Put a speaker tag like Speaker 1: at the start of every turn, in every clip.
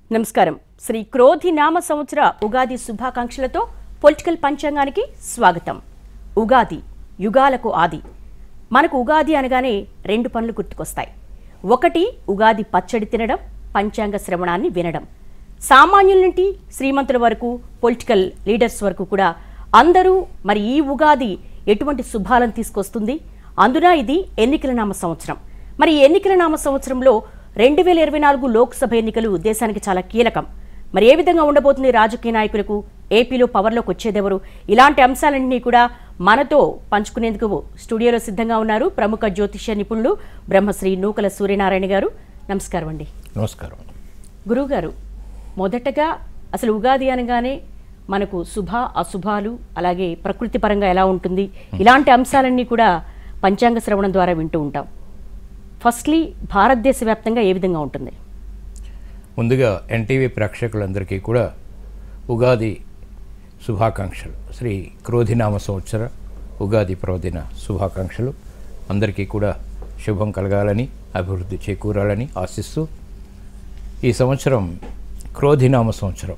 Speaker 1: నమస్కారం శ్రీ క్రోధి నామ సంవత్సర ఉగాది శుభాకాంక్షలతో పొలిటికల్ పంచాంగానికి స్వాగతం ఉగాది యుగాలకు ఆది మనకు ఉగాది అనగానే రెండు పనులు గుర్తుకొస్తాయి ఒకటి ఉగాది పచ్చడి తినడం పంచాంగ శ్రవణాన్ని వినడం సామాన్యుల నుండి శ్రీమంతుల వరకు పొలిటికల్ లీడర్స్ వరకు కూడా అందరూ మరి ఈ ఉగాది ఎటువంటి శుభాలను తీసుకొస్తుంది అందున ఇది ఎన్నికల నామ సంవత్సరం మరి ఈ ఎన్నికల నామ సంవత్సరంలో రెండు వేల ఇరవై నాలుగు లోక్సభ ఎన్నికలు దేశానికి చాలా కీలకం మరి ఏ విధంగా ఉండబోతుంది రాజకీయ నాయకులకు ఏపీలో పవర్లోకి వచ్చేదెవరు ఇలాంటి అంశాలన్నీ కూడా మనతో పంచుకునేందుకు స్టూడియోలో సిద్ధంగా ఉన్నారు ప్రముఖ జ్యోతిష్య నిపుణులు బ్రహ్మశ్రీ నూకల సూర్యనారాయణ గారు నమస్కారం అండి
Speaker 2: నమస్కారం
Speaker 1: గురువుగారు మొదటగా అసలు ఉగాది అనగానే మనకు శుభ అశుభాలు అలాగే ప్రకృతి పరంగా ఎలా ఉంటుంది ఇలాంటి అంశాలన్నీ కూడా పంచాంగ శ్రవణం ద్వారా వింటూ ఉంటాం ఫస్ట్లీ భారతదేశ వ్యాప్తంగా ఏ విధంగా ఉంటుంది
Speaker 2: ముందుగా ఎన్టీవీ ప్రేక్షకులందరికీ కూడా ఉగాది శుభాకాంక్షలు శ్రీ క్రోధినామ సంవత్సర ఉగాది పర్వదిన శుభాకాంక్షలు అందరికీ కూడా శుభం కలగాలని అభివృద్ధి చేకూరాలని ఆశిస్తూ ఈ సంవత్సరం క్రోధినామ సంవత్సరం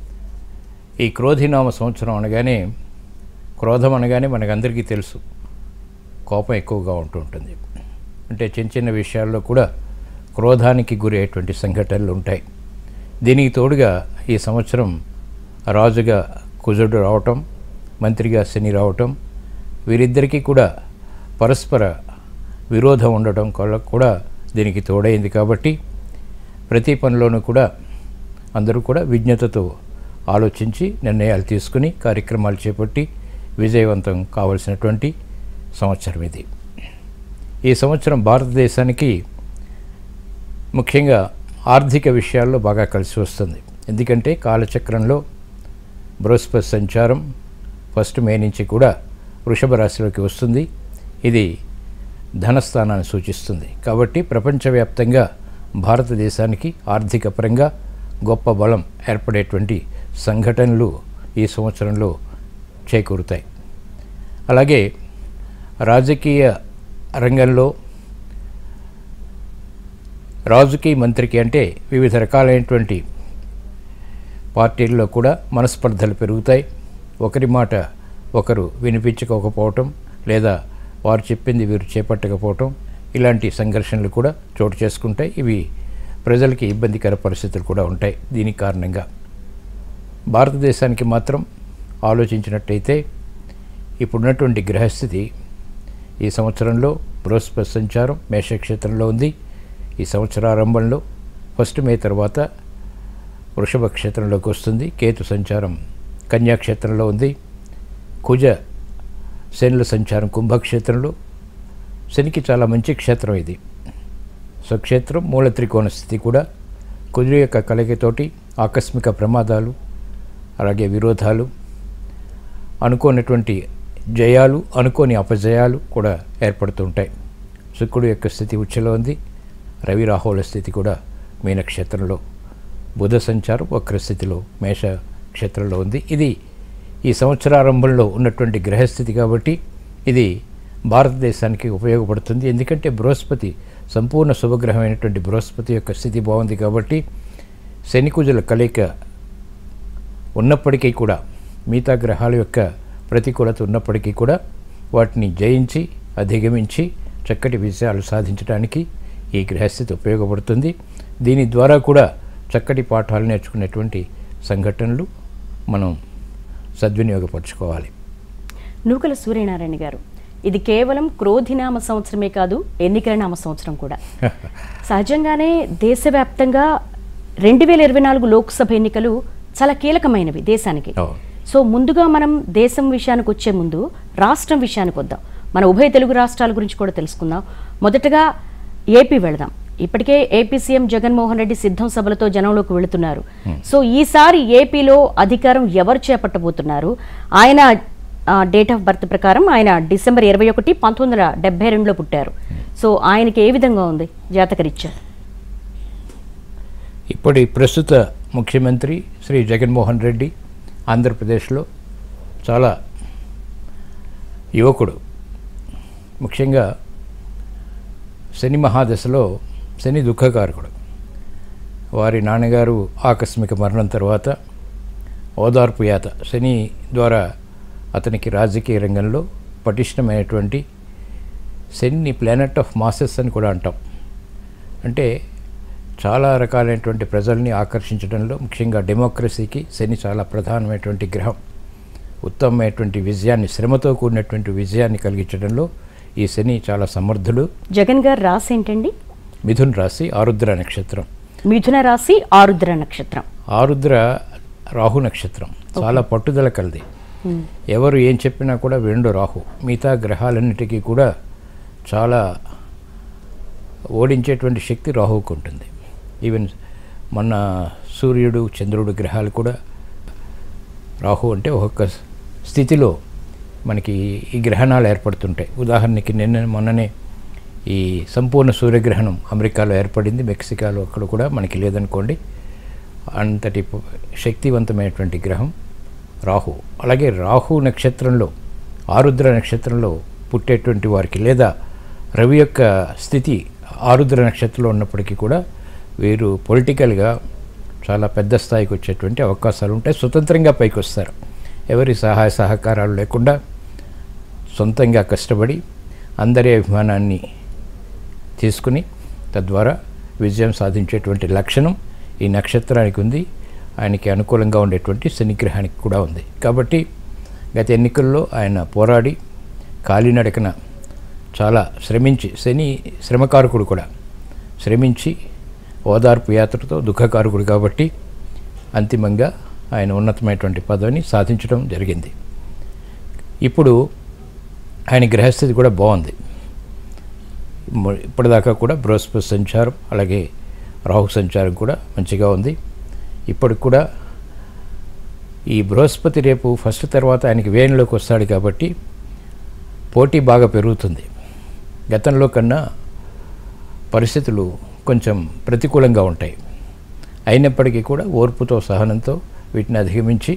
Speaker 2: ఈ క్రోధినామ సంవత్సరం అనగానే క్రోధం అనగానే మనకందరికీ తెలుసు కోపం ఎక్కువగా ఉంటూ ఉంటుంది అంటే చిన్న చిన్న విషయాల్లో కూడా క్రోధానికి గురయ్యేటువంటి సంఘటనలు ఉంటాయి దీనికి తోడుగా ఈ సంవత్సరం రాజుగా కుజుడు రావటం మంత్రిగా శని రావటం వీరిద్దరికీ కూడా పరస్పర విరోధం ఉండటం వల్ల కూడా దీనికి తోడైంది కాబట్టి ప్రతి పనిలోనూ కూడా అందరూ కూడా విజ్ఞతతో ఆలోచించి నిర్ణయాలు తీసుకుని కార్యక్రమాలు చేపట్టి విజయవంతం కావలసినటువంటి సంవత్సరం ఇది ఈ సంవత్సరం భారతదేశానికి ముఖ్యంగా ఆర్థిక విషయాల్లో బాగా కలిసి వస్తుంది ఎందుకంటే కాలచక్రంలో బృహస్పతి సంచారం ఫస్ట్ మే నుంచి కూడా వృషభ రాశిలోకి వస్తుంది ఇది ధనస్థానాన్ని సూచిస్తుంది కాబట్టి ప్రపంచవ్యాప్తంగా భారతదేశానికి ఆర్థిక పరంగా గొప్ప బలం ఏర్పడేటువంటి సంఘటనలు ఈ సంవత్సరంలో చేకూరుతాయి అలాగే రాజకీయ రంగంలో రాజుకి మంత్రికి అంటే వివిధ రకాలైనటువంటి పార్టీల్లో కూడా మనస్పర్ధలు పెరుగుతాయి ఒకరి మాట ఒకరు వినిపించుకోకపోవటం లేదా వారు చెప్పింది వీరు చేపట్టకపోవటం ఇలాంటి సంఘర్షణలు కూడా చోటు చేసుకుంటాయి ఇవి ప్రజలకి ఇబ్బందికర పరిస్థితులు కూడా ఉంటాయి దీని కారణంగా భారతదేశానికి మాత్రం ఆలోచించినట్టయితే ఇప్పుడున్నటువంటి గ్రహస్థితి ఈ సంవత్సరంలో బృహస్పతి సంచారం మేషక్షేత్రంలో ఉంది ఈ సంవత్సరారంభంలో ఫస్ట్ మే తర్వాత వృషభ క్షేత్రంలోకి వస్తుంది కేతు సంచారం కన్యాక్షేత్రంలో ఉంది కుజ శనుల సంచారం కుంభక్షేత్రంలో శనికి చాలా మంచి క్షేత్రం ఇది స్వక్షేత్రం మూల త్రికోణ స్థితి కూడా కుజుడు యొక్క కలయికతోటి ఆకస్మిక ప్రమాదాలు అలాగే విరోధాలు అనుకోనటువంటి జయాలు అనుకోని అపజయాలు కూడా ఏర్పడుతుంటాయి శుక్రుడు యొక్క స్థితి ఉచ్చలో ఉంది రవి రాహుల స్థితి కూడా మీనక్షేత్రంలో బుధ సంచారం వక్రస్థితిలో మేష క్షేత్రంలో ఉంది ఇది ఈ సంవత్సరారంభంలో ఉన్నటువంటి గ్రహస్థితి కాబట్టి ఇది భారతదేశానికి ఉపయోగపడుతుంది ఎందుకంటే బృహస్పతి సంపూర్ణ శుభగ్రహమైనటువంటి బృహస్పతి యొక్క స్థితి బాగుంది కాబట్టి శనికుజుల కలయిక ఉన్నప్పటికీ కూడా మిగతా గ్రహాల యొక్క ప్రతికూలత ఉన్నప్పటికీ కూడా వాటిని జయించి అధిగమించి చక్కటి విజయాలు సాధించడానికి ఈ గ్రహస్థితి ఉపయోగపడుతుంది దీని ద్వారా కూడా చక్కటి పాఠాలు నేర్చుకునేటువంటి సంఘటనలు మనం సద్వినియోగపరచుకోవాలి
Speaker 1: నూకల సూర్యనారాయణ గారు ఇది కేవలం క్రోధినామ సంవత్సరమే కాదు ఎన్నికల నామ సంవత్సరం కూడా సహజంగానే దేశవ్యాప్తంగా రెండు వేల ఇరవై నాలుగు లోక్సభ ఎన్నికలు చాలా కీలకమైనవి దేశానికి
Speaker 2: అవును.
Speaker 1: సో ముందుగా మనం దేశం విషయానికి వచ్చే ముందు రాష్ట్రం విషయానికి వద్దాం మన ఉభయ తెలుగు రాష్ట్రాల గురించి కూడా తెలుసుకుందాం మొదటగా ఏపీ వెళదాం ఇప్పటికే ఏపీ సీఎం జగన్మోహన్ రెడ్డి సిద్ధం సభలతో జనంలోకి వెళుతున్నారు సో ఈసారి ఏపీలో అధికారం ఎవరు చేపట్టబోతున్నారు ఆయన డేట్ ఆఫ్ బర్త్ ప్రకారం ఆయన డిసెంబర్ ఇరవై ఒకటి పంతొమ్మిది వందల డెబ్బై రెండులో పుట్టారు సో ఆయనకి ఏ విధంగా ఉంది జాతకరీత్యా
Speaker 2: ఇప్పటి ప్రస్తుత ముఖ్యమంత్రి శ్రీ జగన్మోహన్ రెడ్డి ఆంధ్రప్రదేశ్లో చాలా యువకుడు ముఖ్యంగా శని మహాదశలో శని దుఃఖకారకుడు వారి నాన్నగారు ఆకస్మిక మరణం తర్వాత ఓదార్పు యాత శని ద్వారా అతనికి రాజకీయ రంగంలో పటిష్టమైనటువంటి శని ప్లానెట్ ఆఫ్ మాసెస్ అని కూడా అంటాం అంటే చాలా రకాలైనటువంటి ప్రజల్ని ఆకర్షించడంలో ముఖ్యంగా డెమోక్రసీకి శని చాలా ప్రధానమైనటువంటి గ్రహం ఉత్తమమైనటువంటి విజయాన్ని శ్రమతో కూడినటువంటి విజయాన్ని కలిగించడంలో ఈ శని చాలా సమర్థుడు
Speaker 1: జగన్ గారు రాసి ఏంటండి
Speaker 2: మిథున్ రాశి ఆరుద్ర నక్షత్రం
Speaker 1: మిథున రాశి ఆరుద్ర నక్షత్రం
Speaker 2: ఆరుద్ర రాహు నక్షత్రం చాలా పట్టుదల కలది ఎవరు ఏం చెప్పినా కూడా విండు రాహు మిగతా గ్రహాలన్నిటికీ కూడా చాలా ఓడించేటువంటి శక్తి రాహువుకు ఉంటుంది ఈవెన్ మొన్న సూర్యుడు చంద్రుడు గ్రహాలు కూడా రాహు అంటే ఒక్కొక్క స్థితిలో మనకి ఈ గ్రహణాలు ఏర్పడుతుంటాయి ఉదాహరణకి నిన్న మొన్ననే ఈ సంపూర్ణ సూర్యగ్రహణం అమెరికాలో ఏర్పడింది మెక్సికోలో అక్కడ కూడా మనకి లేదనుకోండి అంతటి ప- శక్తివంతమైనటువంటి గ్రహం రాహు అలాగే రాహు నక్షత్రంలో ఆరుద్ర నక్షత్రంలో పుట్టేటువంటి వారికి లేదా రవి యొక్క స్థితి ఆరుద్ర నక్షత్రంలో ఉన్నప్పటికీ కూడా వీరు పొలిటికల్గా చాలా పెద్ద స్థాయికి వచ్చేటువంటి అవకాశాలు ఉంటాయి స్వతంత్రంగా పైకి వస్తారు ఎవరి సహాయ సహకారాలు లేకుండా సొంతంగా కష్టపడి అందరి అభిమానాన్ని తీసుకుని తద్వారా విజయం సాధించేటువంటి లక్షణం ఈ నక్షత్రానికి ఉంది ఆయనకి అనుకూలంగా ఉండేటువంటి శనిగ్రహానికి కూడా ఉంది కాబట్టి గత ఎన్నికల్లో ఆయన పోరాడి కాలినడకన చాలా శ్రమించి శని శ్రమకారకుడు కూడా శ్రమించి ఓదార్పు యాత్రతో దుఃఖకారకుడు కాబట్టి అంతిమంగా ఆయన ఉన్నతమైనటువంటి పదవిని సాధించడం జరిగింది ఇప్పుడు ఆయన గ్రహస్థితి కూడా బాగుంది మ- ఇప్పటిదాకా కూడా బృహస్పతి సంచారం అలాగే రాహు సంచారం కూడా మంచిగా ఉంది ఇప్పటికి కూడా ఈ బృహస్పతి రేపు ఫస్ట్ తర్వాత ఆయనకి వేణులోకి వస్తాడు కాబట్టి పోటీ బాగా పెరుగుతుంది గతంలో కన్నా పరిస్థితులు కొంచెం ప్రతికూలంగా ఉంటాయి అయినప్పటికీ కూడా ఓర్పుతో సహనంతో వీటిని అధిగమించి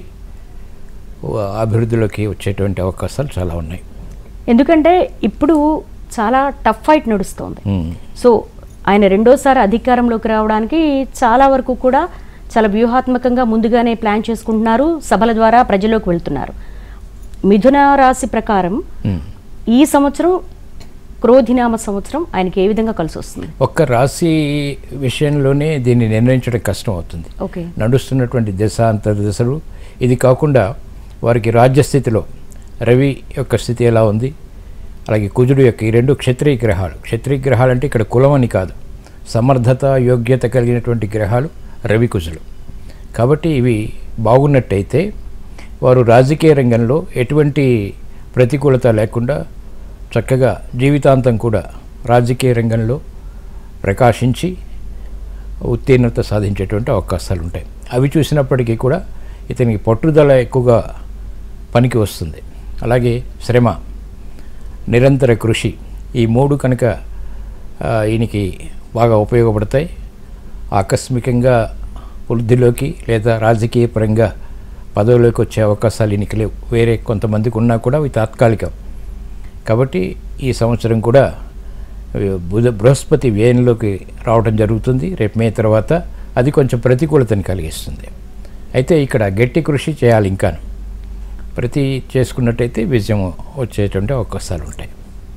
Speaker 2: ఓ- అభివృద్ధిలోకి వచ్చేటువంటి అవకాశాలు చాలా ఉన్నాయి
Speaker 1: ఎందుకంటే ఇప్పుడు చాలా టఫ్ ఫైట్ నడుస్తోంది
Speaker 2: ఉమ్.
Speaker 1: సో ఆయన రెండోసారి అధికారంలోకి రావడానికి చాలా వరకు కూడా చాలా వ్యూహాత్మకంగా ముందుగానే ప్లాన్ చేసుకుంటున్నారు సభల ద్వారా ప్రజల్లోకి వెళ్తున్నారు మిథున రాశి ప్రకారం
Speaker 2: ఉమ్.
Speaker 1: ఈ సంవత్సరం క్రోధినామ సంవత్సరం ఆయనకి ఏ విధంగా కలిసి వస్తుంది
Speaker 2: ఒక్క రాశి విషయంలోనే దీన్ని నిర్ణయించడం కష్టం అవుతుంది
Speaker 1: ఓకే
Speaker 2: నడుస్తున్నటువంటి దశ అంతర్దశలు ఇది కాకుండా వారికి రాజ్యస్థితిలో రవి యొక్క స్థితి ఎలా ఉంది అలాగే కుజుడు యొక్క ఈ రెండు క్షత్రియ గ్రహాలు క్షత్రియ గ్రహాలు అంటే ఇక్కడ కులం అని కాదు సమర్థత యోగ్యత కలిగినటువంటి గ్రహాలు రవి కుజులు కాబట్టి ఇవి బాగున్నట్టయితే వారు రాజకీయ రంగంలో ఎటువంటి ప్రతికూలత లేకుండా చక్కగా జీవితాంతం కూడా రాజకీయ రంగంలో ప్రకాశించి ఉత్తీర్ణత సాధించేటువంటి అవకాశాలు ఉంటాయి అవి చూసినప్పటికీ కూడా ఇతనికి పట్టుదల ఎక్కువగా పనికి వస్తుంది అలాగే శ్రమ నిరంతర కృషి ఈ మూడు కనుక ఆ, ఈయనకి బాగా ఉపయోగపడతాయి ఆకస్మికంగా వృద్ధిలోకి లేదా రాజకీయ పరంగా పదవిలోకి వచ్చే అవకాశాలు ఈయనకి లేవు వేరే కొంతమందికి ఉన్నా కూడా అవి తాత్కాలికం కాబట్టి ఈ సంవత్సరం కూడా ఆ, బుధ బృహస్పతి వ్యయంలోకి రావడం జరుగుతుంది రేపు మే తర్వాత అది కొంచెం ప్రతికూలతని కలిగిస్తుంది అయితే ఇక్కడ గట్టి కృషి చేయాలి ఇంకాను ప్రతి చేసుకున్నట్టయితే విజయం వచ్చేటువంటి అవకాశాలు ఉంటాయి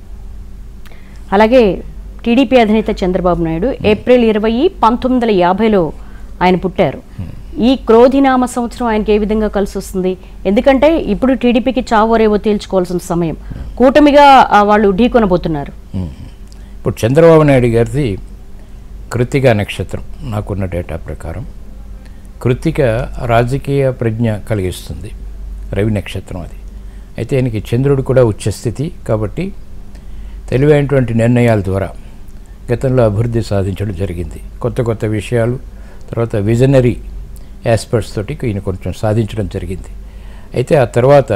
Speaker 1: అలాగే టీడీపీ అధినేత చంద్రబాబు నాయుడు ఏప్రిల్ ఇరవై పంతొమ్మిది వందల యాభైలో ఆయన పుట్టారు ఈ క్రోధినామ సంవత్సరం ఆయనకి ఏ విధంగా కలిసి వస్తుంది ఎందుకంటే ఇప్పుడు టీడీపీకి చావోరేవో తేల్చుకోవాల్సిన సమయం కూటమిగా ఆ, వాళ్ళు ఢీకొనబోతున్నారు
Speaker 2: మ్మ్. ఇప్పుడు చంద్రబాబు నాయుడు గారిది కృతిక నక్షత్రం నాకున్న డేటా ప్రకారం కృతిక రాజకీయ ప్రజ్ఞ కలిగిస్తుంది రవి నక్షత్రం అది అయితే ఆయనకి చంద్రుడు కూడా ఉచ్చస్థితి కాబట్టి తెలివైనటువంటి నిర్ణయాల ద్వారా గతంలో అభివృద్ధి సాధించడం జరిగింది కొత్త కొత్త విషయాలు తర్వాత విజనరీ యాస్పెక్ట్స్ తోటి ఈయన కొంచెం సాధించడం జరిగింది అయితే ఆ తర్వాత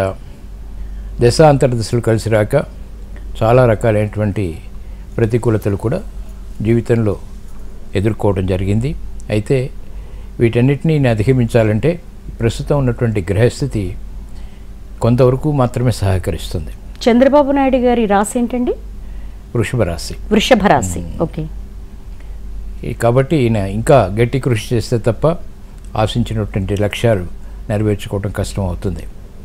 Speaker 2: దశ అంతర్దశలు కలిసి రాక చాలా రకాలైనటువంటి ప్రతికూలతలు కూడా జీవితంలో ఎదుర్కోవడం జరిగింది అయితే వీటన్నిటినీ నేను అధిగమించాలంటే ప్రస్తుతం ఉన్నటువంటి గ్రహస్థితి కొంతవరకు మాత్రమే సహకరిస్తుంది
Speaker 1: చంద్రబాబు నాయుడు గారి రాశి ఏంటండి
Speaker 2: వృషభ రాశి
Speaker 1: వృషభ రాశి ఓకే
Speaker 2: ఈ కాబట్టి ఈయన ఇంకా గట్టి కృషి చేస్తే తప్ప ఆశించినటువంటి లక్ష్యాలు నెరవేర్చుకోవడం కష్టం అవుతుంది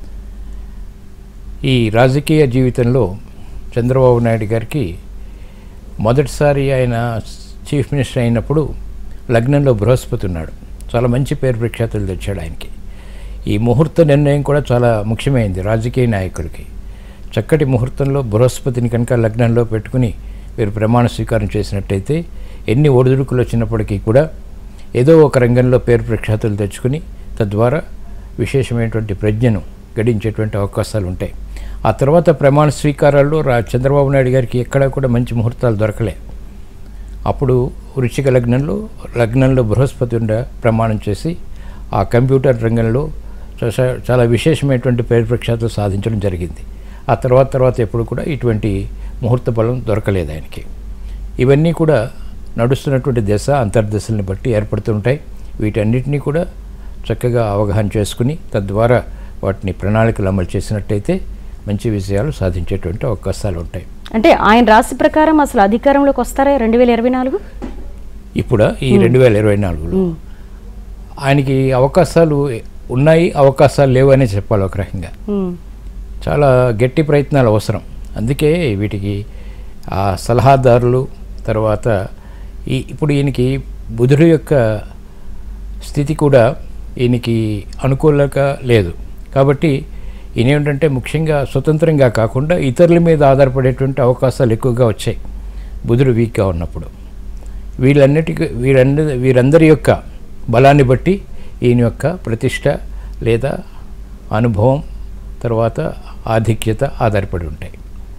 Speaker 2: ఈ రాజకీయ జీవితంలో చంద్రబాబు నాయుడు గారికి మొదటిసారి ఆయన చీఫ్ మినిస్టర్ అయినప్పుడు లగ్నంలో బృహస్పతి ఉన్నాడు చాలా మంచి పేరు ప్రఖ్యాతులు తెచ్చాడు ఆయనకి ఈ ముహూర్త నిర్ణయం కూడా చాలా ముఖ్యమైనది రాజకీయ నాయకుడికి చక్కటి ముహూర్తంలో బృహస్పతిని కనుక లగ్నంలో పెట్టుకుని వీరు ప్రమాణ స్వీకారం చేసినట్టయితే ఎన్ని ఒడిదుడుకులు వచ్చినప్పటికీ కూడా ఏదో ఒక రంగంలో పేరు ప్రఖ్యాతులు తెచ్చుకుని తద్వారా విశేషమైనటువంటి ప్రజ్ఞను గడించేటువంటి అవకాశాలు ఉంటాయి ఆ తర్వాత ప్రమాణ స్వీకారాల్లో రా చంద్రబాబు నాయుడు గారికి ఎక్కడా కూడా మంచి ముహూర్తాలు దొరకలే అప్పుడు వృచ్చిక లగ్నంలో లగ్నంలో బృహస్పతి ఉండ ప్రమాణం చేసి ఆ కంప్యూటర్ రంగంలో చా- చాలా విశేషమైనటువంటి పేరు ప్రఖ్యాతులు సాధించడం జరిగింది ఆ తర్వాత తర్వాత ఎప్పుడు కూడా ఇటువంటి ముహూర్త బలం దొరకలేదు ఆయనకి ఇవన్నీ కూడా నడుస్తున్నటువంటి దశ అంతర్దశల్ని బట్టి ఏర్పడుతుంటాయి వీటన్నిటినీ కూడా చక్కగా అవగాహన చేసుకుని తద్వారా వాటిని ప్రణాళికలు అమలు చేసినట్టయితే మంచి విజయాలు సాధించేటువంటి అవకాశాలు ఉంటాయి
Speaker 1: అంటే ఆయన రాశి ప్రకారం అసలు అధికారంలోకి వస్తారా రెండు వేల ఇరవై నాలుగు
Speaker 2: ఇప్పుడు ఈ రెండు వేల ఇరవై నాలుగులో ఆయనకి అవకాశాలు ఉన్నాయి అవకాశాలు లేవు అనే చెప్పాలి ఒక రకంగా చాలా గట్టి ప్రయత్నాలు అవసరం అందుకే వీటికి ఆ సలహాదారులు తర్వాత ఈ ఇప్పుడు ఈయనకి బుధుడు యొక్క స్థితి కూడా ఈయనకి అనుకూలంగా లేదు కాబట్టి ఈయన ఏమిటంటే ముఖ్యంగా స్వతంత్రంగా కాకుండా ఇతరుల మీద ఆధారపడేటువంటి అవకాశాలు ఎక్కువగా వచ్చాయి బుధుడు వీక్గా ఉన్నప్పుడు వీళ్ళన్నిటికీ వీరందరి వీరందరి యొక్క బలాన్ని బట్టి ఈయన యొక్క ప్రతిష్ట లేదా అనుభవం తర్వాత ఆధిక్యత ఆధారపడి ఉంటాయి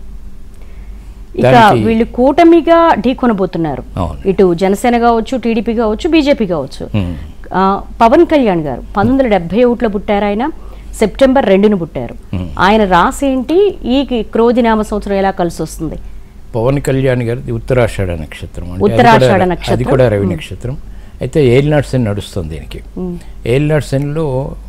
Speaker 1: ఇక
Speaker 2: దానికి-
Speaker 1: వీళ్ళు కూటమిగా ఢీకొనబోతున్నారు
Speaker 2: అవును.
Speaker 1: ఇటు జనసేన కావచ్చు టీడీపీ కావచ్చు బీజేపీ కావచ్చు
Speaker 2: ఉమ్.
Speaker 1: ఆ, పవన్ కళ్యాణ్ గారు పంతొమ్మిది వందల డెబ్బై ఒకటిలో పుట్టారు ఆయన సెప్టెంబర్ రెండున పుట్టారు ఆయన రాసి ఏంటి ఈ క్రోధినామ సంవత్సరం ఎలా కలిసి వస్తుంది
Speaker 2: పవన్ కళ్యాణ్ గారిది ఉత్తరాషాఢ నక్షత్రం అంటే అది
Speaker 1: ఉత్తరాషాఢ
Speaker 2: కూడా-
Speaker 1: నక్షత్రం.
Speaker 2: అది కూడా రవి నక్షత్రం అయితే ఏలినాడు శని నడుస్తుంది దీనికి ఏలినాడు శనిలో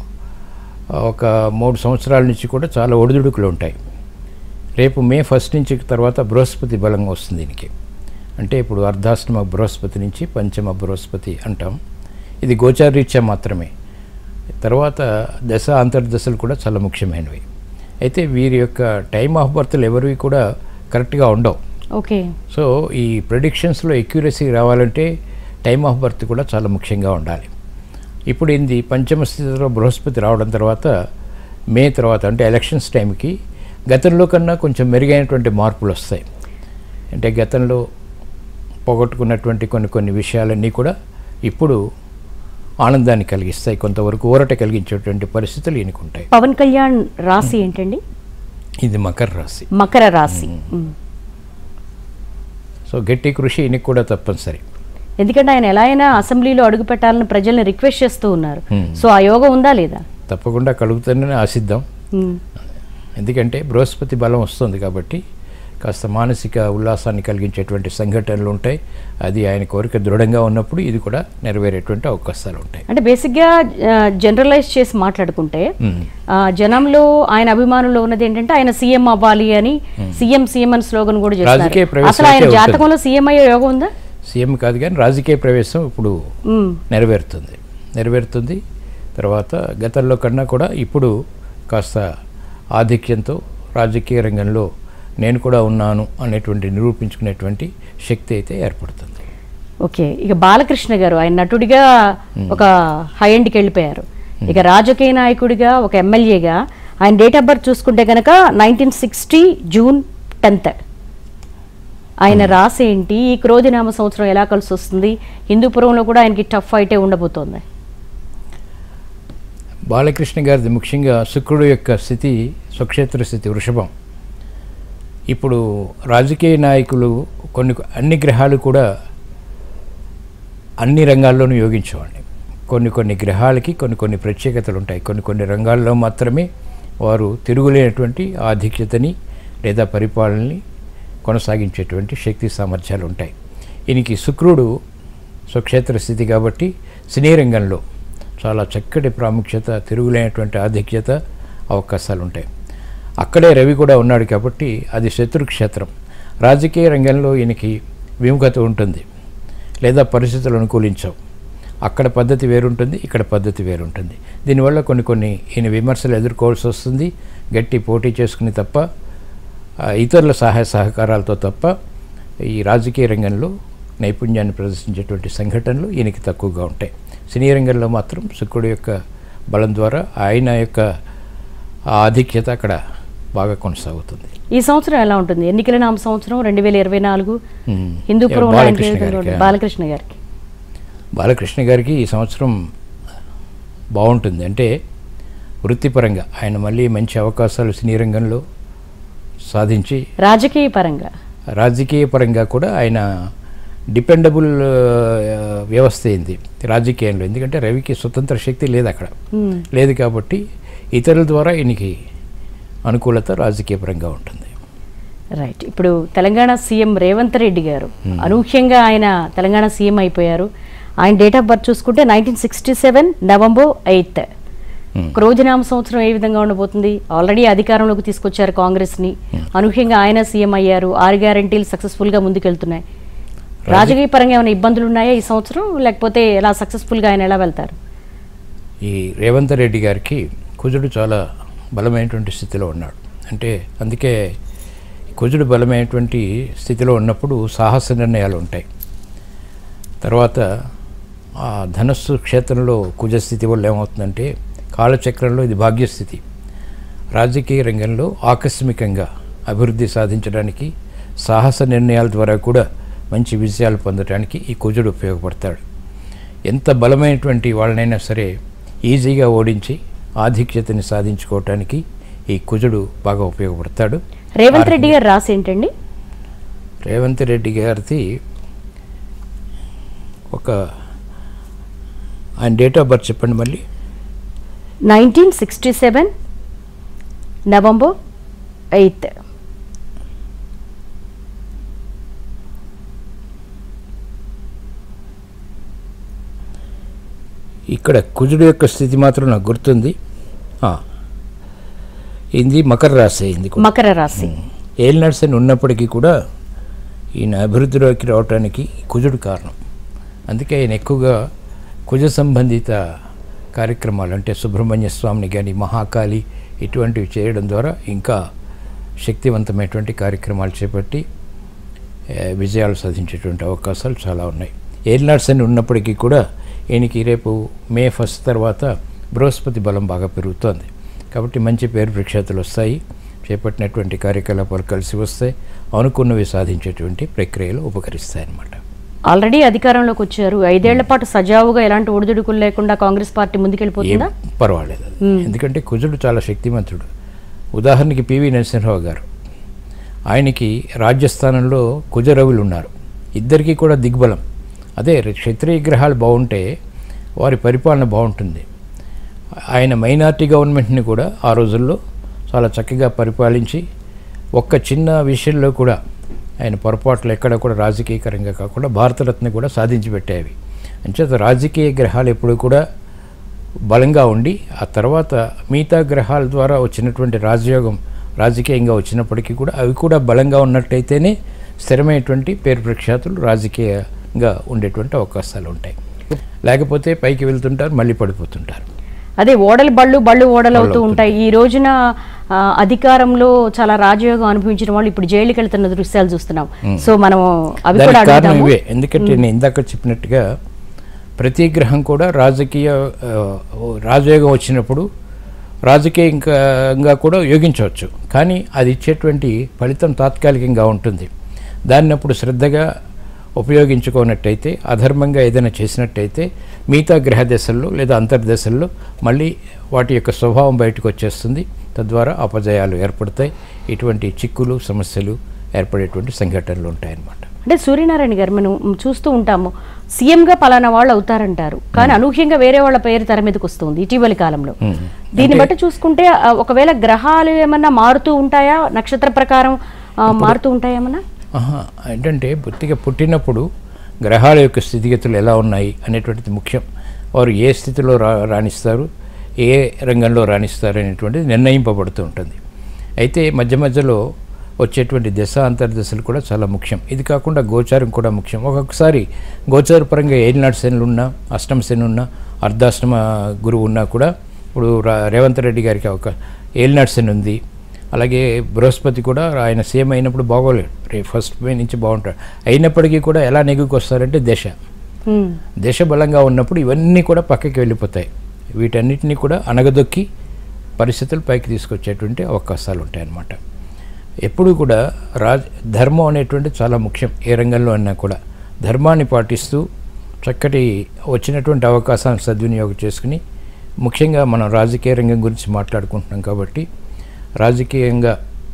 Speaker 2: ఒక మూడు సంవత్సరాల నుంచి కూడా చాలా ఒడిదుడుకులు ఉంటాయి రేపు మే ఫస్ట్ నుంచి తర్వాత బృహస్పతి బలంగా వస్తుంది దీనికి అంటే ఇప్పుడు అర్ధాష్టమ బృహస్పతి నుంచి పంచమ బృహస్పతి అంటాం ఇది గోచారీత్యా మాత్రమే తర్వాత దశ అంతర్దశలు కూడా చాలా ముఖ్యమైనవి అయితే వీరి యొక్క టైం ఆఫ్ బర్త్లు ఎవరివి కూడా కరెక్ట్గా ఉండవు
Speaker 1: ఓకే
Speaker 2: సో ఈ ప్రెడిక్షన్స్లో ఎక్యురసీ రావాలంటే టైమ్ ఆఫ్ బర్త్ కూడా చాలా ముఖ్యంగా ఉండాలి ఇప్పుడు ఇది పంచమ స్థితిలో బృహస్పతి రావడం తర్వాత మే తర్వాత అంటే ఎలక్షన్స్ టైంకి గతంలో కన్నా కొంచెం మెరుగైనటువంటి మార్పులు వస్తాయి అంటే గతంలో పోగొట్టుకున్నటువంటి కొన్ని కొన్ని విషయాలన్నీ కూడా ఇప్పుడు ఆనందాన్ని కలిగిస్తాయి కొంతవరకు ఊరట కలిగించేటువంటి పరిస్థితులు ఈయనకుంటాయి
Speaker 1: పవన్ కళ్యాణ్ రాశి ఏంటండి
Speaker 2: ఇది మకర రాశి
Speaker 1: మకర రాశి ఉమ్.
Speaker 2: సో గట్టి కృషి ఈయనకి కూడా తప్పనిసరి
Speaker 1: ఎందుకంటే ఆయన ఎలా అయినా అసెంబ్లీలో అడుగు పెట్టాలని ప్రజల్ని రిక్వెస్ట్ చేస్తూ ఉన్నారు
Speaker 2: Hmm.
Speaker 1: సో ఆ యోగం ఉందా లేదా
Speaker 2: తప్పకుండా కలుగుతుందని ఆశిద్దాం
Speaker 1: ఉమ్.
Speaker 2: ఎందుకంటే బృహస్పతి బలం వస్తుంది కాబట్టి కాస్త మానసిక ఉల్లాసాన్ని కలిగించేటువంటి సంఘటనలు ఉంటాయి అది ఆయన కోరిక దృఢంగా ఉన్నప్పుడు ఇది కూడా నెరవేరేటువంటి అవకాశాలు ఉంటాయి
Speaker 1: అంటే బేసిక్గా జనరలైజ్ చేసి మాట్లాడుకుంటే
Speaker 2: మ్మ్.
Speaker 1: ఆ, జనంలో ఆయన అభిమానుల్లో ఉన్నది ఏంటంటే ఆయన సీఎం అవ్వాలి అని సీఎం సీఎం అని స్లోగన్ కూడా
Speaker 2: రాజకీయ
Speaker 1: చేస్తారు
Speaker 2: ప్రవేశం
Speaker 1: అసలు ఆయన
Speaker 2: అయితే ఉంటుంది.
Speaker 1: జాతకంలో సీఎం అయ్యే యోగం ఉందా
Speaker 2: సీఎం కాదు కానీ రాజకీయ ప్రవేశం ఇప్పుడు
Speaker 1: మ్మ్.
Speaker 2: నెరవేరుతుంది నెరవేరుతుంది తర్వాత గతంలో కన్నా కూడా ఇప్పుడు కాస్త ఆధిక్యంతో రాజకీయ రంగంలో నేను కూడా ఉన్నాను అనేటువంటి నిరూపించుకునేటువంటి శక్తి అయితే ఏర్పడుతుంది
Speaker 1: ఓకే ఇక బాలకృష్ణ గారు ఆయన నటుడిగా ఒక హై ఎండ్కి వెళ్ళిపోయారు ఇక రాజకీయ నాయకుడిగా ఒక ఎమ్మెల్యేగా ఆయన డేట్ ఆఫ్ బర్త్ చూసుకుంటే కనుక నైన్టీన్ సిక్స్టీ జూన్ టెన్త్ ఆయన రాసి ఏంటి ఈ క్రోధినామ సంవత్సరం ఎలా కలిసి వస్తుంది హిందూపురంలో కూడా ఆయనకి టఫ్ ఫైటే ఉండబోతోంది
Speaker 2: బాలకృష్ణ గారిది ముఖ్యంగా శుక్రుడు యొక్క స్థితి స్వక్షేత్ర స్థితి వృషభం ఇప్పుడు రాజకీయ నాయకులు కొన్ని అన్ని గ్రహాలు కూడా అన్ని రంగాల్లోనూ యోగించేవాడిని కొన్ని కొన్ని గ్రహాలకి కొన్ని కొన్ని ప్రత్యేకతలు ఉంటాయి కొన్ని కొన్ని రంగాల్లో మాత్రమే వారు తిరుగులేనటువంటి ఆధిక్యతని లేదా పరిపాలనని కొనసాగించేటువంటి శక్తి సామర్థ్యాలు ఉంటాయి ఈయనకి శుక్రుడు స్వక్షేత్ర స్థితి కాబట్టి సినీ రంగంలో చాలా చక్కటి ప్రాముఖ్యత తిరుగులేనటువంటి ఆధిక్యత అవకాశాలు ఉంటాయి అక్కడే రవి కూడా ఉన్నాడు కాబట్టి అది శత్రుక్షేత్రం రాజకీయ రంగంలో ఈయనకి విముఖత ఉంటుంది లేదా పరిస్థితులు అనుకూలించవు అక్కడ పద్ధతి వేరుంటుంది ఇక్కడ పద్ధతి వేరుంటుంది దీనివల్ల కొన్ని కొన్ని ఈయన విమర్శలు ఎదుర్కోవాల్సి వస్తుంది గట్టి పోటీ చేసుకుని తప్ప ఆ, ఇతరుల సహాయ సహకారాలతో తప్ప ఈ రాజకీయ రంగంలో నైపుణ్యాన్ని ప్రదర్శించేటువంటి సంఘటనలు ఈయనకి తక్కువగా ఉంటాయి సినీ రంగంలో మాత్రం శుక్రుడు యొక్క బలం ద్వారా ఆయన యొక్క ఆ ఆధిక్యత అక్కడ బాగా కొనసాగుతుంది
Speaker 1: ఈ సంవత్సరం ఎలా ఉంటుంది ఎన్నికల నామ సంవత్సరం రెండు వేల ఇరవై నాలుగు
Speaker 2: మ్మ్.
Speaker 1: హిందూపురం
Speaker 2: బాలకృష్ణ
Speaker 1: లాంటి
Speaker 2: గారికి, ఆ.
Speaker 1: బాలకృష్ణ గారికి
Speaker 2: బాలకృష్ణ గారికి ఈ సంవత్సరం బాగుంటుంది అంటే వృత్తిపరంగా ఆయన మళ్ళీ మంచి అవకాశాలు సినీ రంగంలో సాధించి
Speaker 1: రాజకీయ పరంగా
Speaker 2: రాజకీయ పరంగా కూడా ఆయన డిపెండబుల్ వ్యవస్థ అయింది రాజకీయంలో ఎందుకంటే రవికి స్వతంత్ర శక్తి లేదు అక్కడ
Speaker 1: మ్మ్.
Speaker 2: లేదు కాబట్టి ఇతరుల ద్వారా ఈయనకి అనుకూలత రాజకీయ పరంగా ఉంటుంది
Speaker 1: రైట్ ఇప్పుడు తెలంగాణ సీఎం రేవంత్ రెడ్డి గారు అనూహ్యంగా ఆయన తెలంగాణ సీఎం అయిపోయారు ఆయన డేట్ ఆఫ్ బర్త్ చూసుకుంటే nineteen sixty seven November eighth
Speaker 2: Hmm.
Speaker 1: క్రోజనామ సంవత్సరం ఏ విధంగా ఉండబోతుంది ఆల్రెడీ అధికారంలోకి తీసుకొచ్చారు కాంగ్రెస్ ని అనూహ్యంగా ఆయన సీఎం అయ్యారు ఆరు గ్యారంటీలు సక్సెస్ఫుల్ గా ముందుకెళ్తున్నాయి రాజకీయ పరంగా ఏమైనా ఇబ్బందులు ఉన్నాయా ఈ సంవత్సరం లేకపోతే ఎలా సక్సెస్ఫుల్ గా ఆయన ఎలా వెళ్తారు
Speaker 2: ఈ రేవంత్ రెడ్డి గారికి కుజుడు చాలా బలమైనటువంటి స్థితిలో ఉన్నాడు అంటే అందుకే కుజుడు బలమైనటువంటి స్థితిలో ఉన్నప్పుడు సాహస నిర్ణయాలు ఉంటాయి తర్వాత ఆ ధనస్సు క్షేత్రంలో కుజస్థితి వల్ల ఏమవుతుందంటే కాలచక్రంలో ఇది భాగ్యస్థితి రాజకీయ రంగంలో ఆకస్మికంగా అభివృద్ధి సాధించడానికి సాహస నిర్ణయాల ద్వారా కూడా మంచి విజయాలు పొందడానికి ఈ కుజుడు ఉపయోగపడతాడు ఎంత బలమైనటువంటి వాళ్ళనైనా సరే ఈజీగా ఓడించి ఆధిక్యతని సాధించుకోవటానికి ఈ కుజుడు బాగా ఉపయోగపడతాడు
Speaker 1: రేవంత్ రెడ్డి గారు రాసి ఏంటండి
Speaker 2: రేవంత్ రెడ్డి గారిది ఒక ఆయన డేట్ ఆఫ్ బర్త్ చెప్పండి మళ్ళీ
Speaker 1: nineteen sixty seven November eighth
Speaker 2: ఇక్కడ కుజుడు యొక్క స్థితి మాత్రం నాకు గుర్తుంది ఆ, ఇది మకర రాశి అయింది కూడా.
Speaker 1: మకర రాశి
Speaker 2: ఏలినట్స్ అని ఉన్నప్పటికీ కూడా ఈయన అభివృద్ధిలోకి రావడానికి కుజుడు కారణం అందుకే ఆయన ఎక్కువగా కుజ సంబంధిత కార్యక్రమాలు అంటే సుబ్రహ్మణ్య స్వామిని కానీ మహాకాళి ఇటువంటివి చేయడం ద్వారా ఇంకా శక్తివంతమైనటువంటి కార్యక్రమాలు చేపట్టి ఏ, విజయాలు సాధించేటువంటి అవకాశాలు చాలా ఉన్నాయి ఏలినాడ్స్ అని ఉన్నప్పటికీ కూడా ఈయనకి రేపు మే ఫస్ట్ తర్వాత బృహస్పతి బలం బాగా పెరుగుతోంది కాబట్టి మంచి పేరు ప్రఖ్యాతులు వస్తాయి చేపట్టినటువంటి కార్యకలాపాలు కలిసి వస్తాయి అనుకున్నవి సాధించేటువంటి ప్రక్రియలు ఉపకరిస్తాయి అన్నమాట
Speaker 1: ఆల్రెడీ అధికారంలోకి వచ్చారు ఐదేళ్ల పాటు సజావుగా ఎలాంటి ఒడిదుడుకులు లేకుండా కాంగ్రెస్ పార్టీ
Speaker 2: ఏం
Speaker 1: ముందుకెళ్ళిపోతుందా
Speaker 2: పర్వాలేదు అది. ఎందుకంటే కుజుడు చాలా శక్తిమంతుడు ఉదాహరణకి పివి నరసింహరావు గారు ఆయనకి రాజ్యస్థానంలో కుజరవులు ఉన్నారు ఇద్దరికీ కూడా దిగ్బలం అదే క్షత్రియ గ్రహాలు బాగుంటే వారి పరిపాలన బాగుంటుంది ఆయన మైనార్టీ గవర్నమెంట్ని కూడా ఆ రోజుల్లో చాలా చక్కగా పరిపాలించి ఒక్క చిన్న విషయంలో కూడా ఆయన పొరపాట్లు ఎక్కడ కూడా రాజకీయకరంగా కాకుండా భారతరత్న కూడా సాధించి పెట్టేవి అంచేత రాజకీయ గ్రహాలు ఎప్పుడు కూడా బలంగా ఉండి ఆ తర్వాత మిగతా గ్రహాల ద్వారా వచ్చినటువంటి రాజయోగం రాజకీయంగా వచ్చినప్పటికీ కూడా అవి కూడా బలంగా ఉన్నట్టయితేనే స్థిరమైనటువంటి పేరు ప్రఖ్యాతులు రాజకీయంగా ఉండేటువంటి అవకాశాలు ఉంటాయి లేకపోతే పైకి వెళ్తుంటారు మళ్ళీ పడిపోతుంటారు
Speaker 1: అదే ఓడలు బళ్ళు బళ్ళు ఓడలు అవుతూ ఉంటాయి ఈ రోజున ఆ, అధికారంలో చాలా రాజయోగం అనుభవించిన వాళ్ళు ఇప్పుడు జైలుకి వెళ్తున్న దృశ్యాలు చూస్తున్నాం సో మనం అవి కూడా
Speaker 2: దానికి కారణం
Speaker 1: అడుగుదాము
Speaker 2: ఇవే ఎందుకంటే నేను ఇందాక చెప్పినట్టుగా ప్రతి గ్రహం కూడా రాజకీయ ఆ, రాజయోగం వచ్చినప్పుడు రాజకీయంగా కూడా యోగించవచ్చు కానీ అది ఇచ్చేటువంటి ఫలితం తాత్కాలికంగా ఉంటుంది దాన్ని అప్పుడు శ్రద్ధగా ఉపయోగించుకోనట్టయితే అధర్మంగా ఏదైనా చేసినట్టయితే మిగతా గ్రహ దశల్లో లేదా అంతర్దశల్లో మళ్ళీ వాటి యొక్క స్వభావం బయటకు వచ్చేస్తుంది తద్వారా అపజయాలు ఏర్పడతాయి ఇటువంటి చిక్కులు సమస్యలు ఏర్పడేటువంటి సంఘటనలు ఉంటాయన్నమాట
Speaker 1: అంటే సూర్యనారాయణ గారు మనం చూస్తూ ఉంటాము సీఎంగా పలానా వాళ్ళు అవుతారంటారు కానీ అనూహ్యంగా వేరే వాళ్ళ పేరు తెర మీదకి వస్తుంది ఇటీవలి కాలంలో దీన్ని బట్టి చూసుకుంటే ఆ, ఒకవేళ గ్రహాలు ఏమన్నా మారుతూ ఉంటాయా నక్షత్ర ప్రకారం ఆ, మారుతూ ఉంటాయేమన్నా
Speaker 2: ఆహా, ఏంటంటే బొత్తిగా పుట్టినప్పుడు గ్రహాల యొక్క స్థితిగతులు ఎలా ఉన్నాయి అనేటువంటిది ముఖ్యం వారు ఏ స్థితిలో రా రాణిస్తారు ఏ రంగంలో రాణిస్తారు అనేటువంటిది నిర్ణయింపబడుతూ ఉంటుంది అయితే మధ్య మధ్యలో వచ్చేటువంటి దశ అంతర్దశలు కూడా చాలా ముఖ్యం ఇది కాకుండా గోచారం కూడా ముఖ్యం ఒక్కొక్కసారి గోచార పరంగా ఏలినాటి శనులు ఉన్నా అష్టమ శని ఉన్నా అర్ధాష్టమ గురువు ఉన్నా కూడా ఇప్పుడు రా- రేవంత్ రెడ్డి గారికి ఒక ఏలినాటి శని ఉంది అలాగే బృహస్పతి కూడా ఆయన సీఎం అయినప్పుడు బాగోలేడు రే ఫస్ట్ మే నుంచి బాగుంటాడు అయినప్పటికీ కూడా ఎలా నెగ్గుకు వస్తారంటే దశ
Speaker 1: ఉమ్.
Speaker 2: దేశ బలంగా ఉన్నప్పుడు ఇవన్నీ కూడా పక్కకి వెళ్ళిపోతాయి వీటన్నిటిని కూడా అనగదొక్కి పరిస్థితులు పైకి తీసుకొచ్చేటువంటి అవకాశాలు ఉంటాయన్నమాట ఎప్పుడు కూడా రాజ్ ధర్మం అనేటువంటి చాలా ముఖ్యం ఏ రంగంలో అన్నా కూడా ధర్మాన్ని పాటిస్తూ చక్కటి వచ్చినటువంటి అవకాశాన్ని సద్వినియోగం చేసుకుని ముఖ్యంగా మనం రాజకీయ రంగం గురించి మాట్లాడుకుంటున్నాం కాబట్టి రాజకీయంగా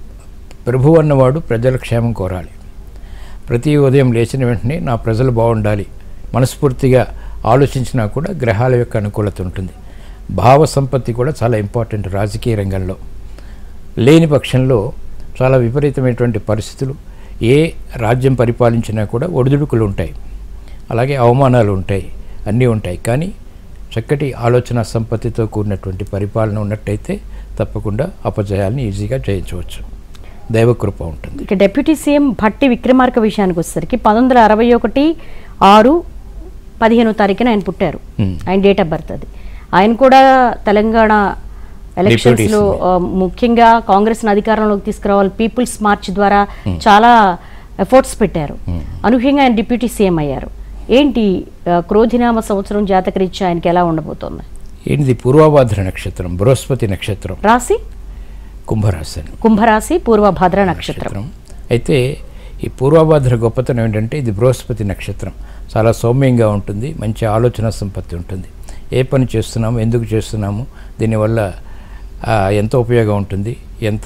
Speaker 2: ప్రభు అన్నవాడు ప్రజల క్షేమం కోరాలి ప్రతి ఉదయం లేచిన వెంటనే నా ప్రజలు బాగుండాలి మనస్ఫూర్తిగా ఆలోచించినా కూడా గ్రహాల యొక్క అనుకూలత ఉంటుంది భావ సంపత్తి కూడా చాలా ఇంపార్టెంట్ రాజకీయ రంగంలో లేని పక్షంలో చాలా విపరీతమైనటువంటి పరిస్థితులు ఏ రాజ్యం పరిపాలించినా కూడా ఒడిదుడుకులు ఉంటాయి అలాగే అవమానాలు ఉంటాయి అన్నీ ఉంటాయి కానీ చక్కటి ఆలోచన సంపత్తితో కూడినటువంటి పరిపాలన ఉన్నట్టయితే తప్పకుండా అపజయాల్ని ఈజీగా జయించవచ్చు దైవకృప ఉంటుంది
Speaker 1: ఇక డిప్యూటీ సీఎం భట్టి విక్రమార్క విషయానికి వచ్చేసరికి పంతొమ్మిది వందల అరవై ఒకటి ఆరు పదిహేనో తారీఖున ఆయన పుట్టారు
Speaker 2: Hmm.
Speaker 1: ఆయన డేట్ ఆఫ్ బర్త్ అది ఆయన కూడా తెలంగాణ ఎలక్షన్స్ లో
Speaker 2: Deputy
Speaker 1: ఆ, ముఖ్యంగా కాంగ్రెస్ అధికారంలోకి తీసుకురావాలి పీపుల్స్ మార్చ్ ద్వారా చాలా ఎఫర్ట్స్ పెట్టారు అనూహ్యంగా ఆయన డిప్యూటీ సీఎం అయ్యారు ఏంటి ఆ, క్రోధినామ సంవత్సరం జాతకరీత్యా ఆయనకి ఎలా ఉండబోతోంది
Speaker 2: ఏంటిది పూర్వభాద్ర నక్షత్రం బృహస్పతి నక్షత్రం
Speaker 1: రాశి
Speaker 2: కుంభరాశి అని
Speaker 1: కుంభరాశి పూర్వభద్ర నక్షత్రం
Speaker 2: నక్షత్రం అయితే ఈ పూర్వభాద్ర గొప్పతనం ఏంటంటే ఇది బృహస్పతి నక్షత్రం చాలా సౌమ్యంగా ఉంటుంది మంచి ఆలోచన సంపత్తి ఉంటుంది ఏ పని చేస్తున్నాము ఎందుకు చేస్తున్నాము దీనివల్ల ఆ, ఎంత ఉపయోగం ఉంటుంది ఎంత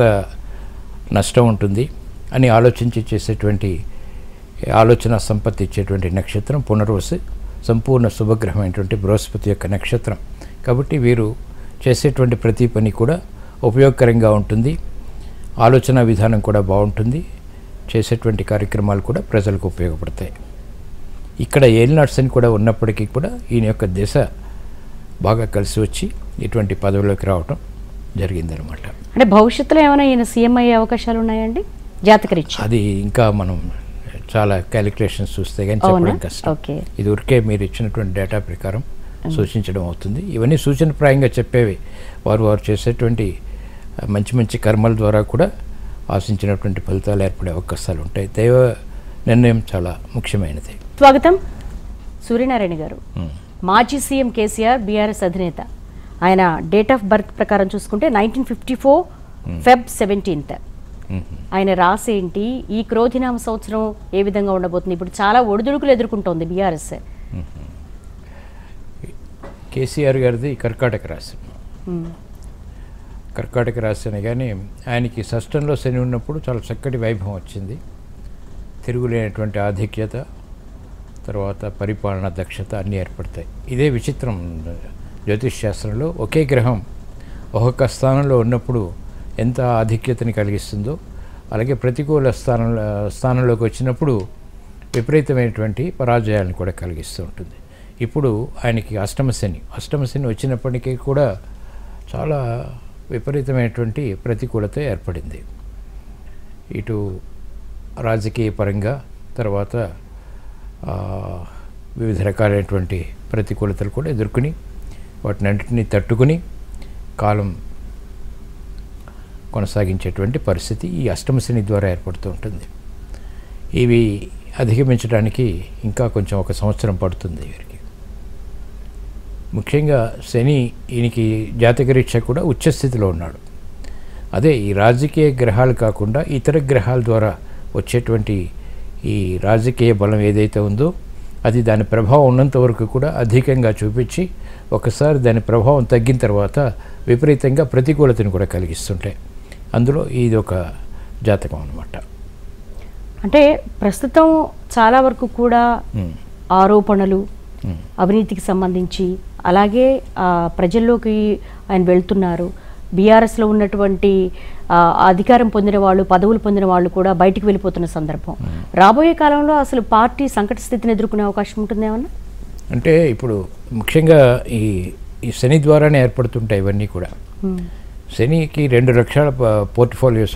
Speaker 2: నష్టం ఉంటుంది అని ఆలోచించి చేసేటువంటి ఆలోచన సంపత్తి ఇచ్చేటువంటి నక్షత్రం పునర్వసు సంపూర్ణ శుభగ్రహమైనటువంటి బృహస్పతి యొక్క నక్షత్రం కాబట్టి వీరు చేసేటువంటి ప్రతి పని కూడా ఉపయోగకరంగా ఉంటుంది ఆలోచన విధానం కూడా బాగుంటుంది చేసేటువంటి కార్యక్రమాలు కూడా ప్రజలకు ఉపయోగపడతాయి ఇక్కడ ఏలినాట్స్ అని కూడా ఉన్నప్పటికీ కూడా ఈయన యొక్క దిశ బాగా కలిసి వచ్చి ఇటువంటి పదవిలోకి రావటం జరిగిందనమాట
Speaker 1: అంటే భవిష్యత్తులో ఏమైనా ఈయన సీఎం అయ్యే అవకాశాలు ఉన్నాయండి జాతకరీత్యా
Speaker 2: అది ఇంకా మనం చాలా క్యాలిక్యులేషన్స్ చూస్తే కానీ
Speaker 1: అవునా?
Speaker 2: చెప్పడం కష్టం
Speaker 1: ఓకే.
Speaker 2: ఇది ఊరికే మీరు ఇచ్చినటువంటి డేటా ప్రకారం సూచించడం అవుతుంది ఇవన్నీ సూచనప్రాయంగా చెప్పేవి వారు వారు చేసేటువంటి ఆ, మంచి మంచి కర్మల ద్వారా కూడా ఆశించినటువంటి ఫలితాలు ఏర్పడే అవకాశాలు ఉంటాయి దైవ నిర్ణయం చాలా ముఖ్యమైనది
Speaker 1: స్వాగతం సూర్యనారాయణ గారు
Speaker 2: ఉమ్.
Speaker 1: మాజీ సీఎం కేసీఆర్ బీఆర్ఎస్ అధినేత ఆయన డేట్ ఆఫ్ బర్త్ ప్రకారం చూసుకుంటే nineteen fifty four Feb seventeenth
Speaker 2: um.
Speaker 1: ఆయన రాసి ఏంటి ఈ క్రోధినామ సంవత్సరం ఏ విధంగా ఉండబోతుంది ఇప్పుడు చాలా ఒడిదుడుకులు ఎదుర్కొంటోంది బీఆర్ఎస్
Speaker 2: కేసీఆర్ గారిది కర్కాటక రాశి కర్కాటక రాశి అని కానీ ఆయనకి షష్టంలో శని ఉన్నప్పుడు చాలా చక్కటి వైభవం వచ్చింది తిరుగులేనటువంటి ఆధిక్యత తర్వాత పరిపాలన దక్షత అన్నీ ఏర్పడతాయి ఇదే విచిత్రం జ్యోతిష్ శాస్త్రంలో ఒకే గ్రహం ఒక్కొక్క స్థానంలో ఉన్నప్పుడు ఎంత ఆధిక్యతని కలిగిస్తుందో అలాగే ప్రతికూల స్థానంలో స్థానంలోకి వచ్చినప్పుడు విపరీతమైనటువంటి పరాజయాలను కూడా కలిగిస్తూ ఉంటుంది ఇప్పుడు ఆయనకి అష్టమ శని అష్టమ శని వచ్చినప్పటికీ కూడా చాలా విపరీతమైనటువంటి ప్రతికూలత ఏర్పడింది ఇటు రాజకీయ పరంగా తర్వాత ఆ, వివిధ రకాలైనటువంటి ప్రతికూలతలు కూడా ఎదుర్కొని వాటినన్నింటినీ తట్టుకుని కాలం కొనసాగించేటువంటి పరిస్థితి ఈ అష్టమ శని ద్వారా ఏర్పడుతూ ఉంటుంది ఇవి అధిగమించడానికి ఇంకా కొంచెం ఒక సంవత్సరం పడుతుంది వీరికి ముఖ్యంగా శని ఈయనకి జాతకరీత్యా కూడా ఉచ్చస్థితిలో ఉన్నాడు అదే ఈ రాజకీయ గ్రహాలు కాకుండా ఇతర గ్రహాల ద్వారా వచ్చేటువంటి ఈ రాజకీయ బలం ఏదైతే ఉందో అది దాని ప్రభావం ఉన్నంత వరకు కూడా అధికంగా చూపించి ఒకసారి దాని ప్రభావం తగ్గిన తర్వాత విపరీతంగా ప్రతికూలతను కూడా కలిగిస్తుంటాయి అందులో ఇది ఒక జాతకం అనమాట
Speaker 1: అంటే ప్రస్తుతం చాలా వరకు కూడా ఆరోపణలు అవినీతికి సంబంధించి అలాగే ఆ, ప్రజల్లోకి ఆయన వెళ్తున్నారు బీఆర్ఎస్లో ఉన్నటువంటి ఆ, అధికారం పొందిన వాళ్ళు పదవులు పొందిన వాళ్ళు కూడా బయటికి వెళ్ళిపోతున్న సందర్భం రాబోయే కాలంలో అసలు పార్టీ సంకట స్థితిని ఎదుర్కొనే అవకాశం ఉంటుందేమన్నా
Speaker 2: అంటే ఇప్పుడు ముఖ్యంగా ఈ ఈ శని ద్వారానే ఏర్పడుతుంటాయి ఇవన్నీ కూడా శనికి రెండు లక్షల ప- పోర్ట్ఫోలియోస్ ఉంటాయి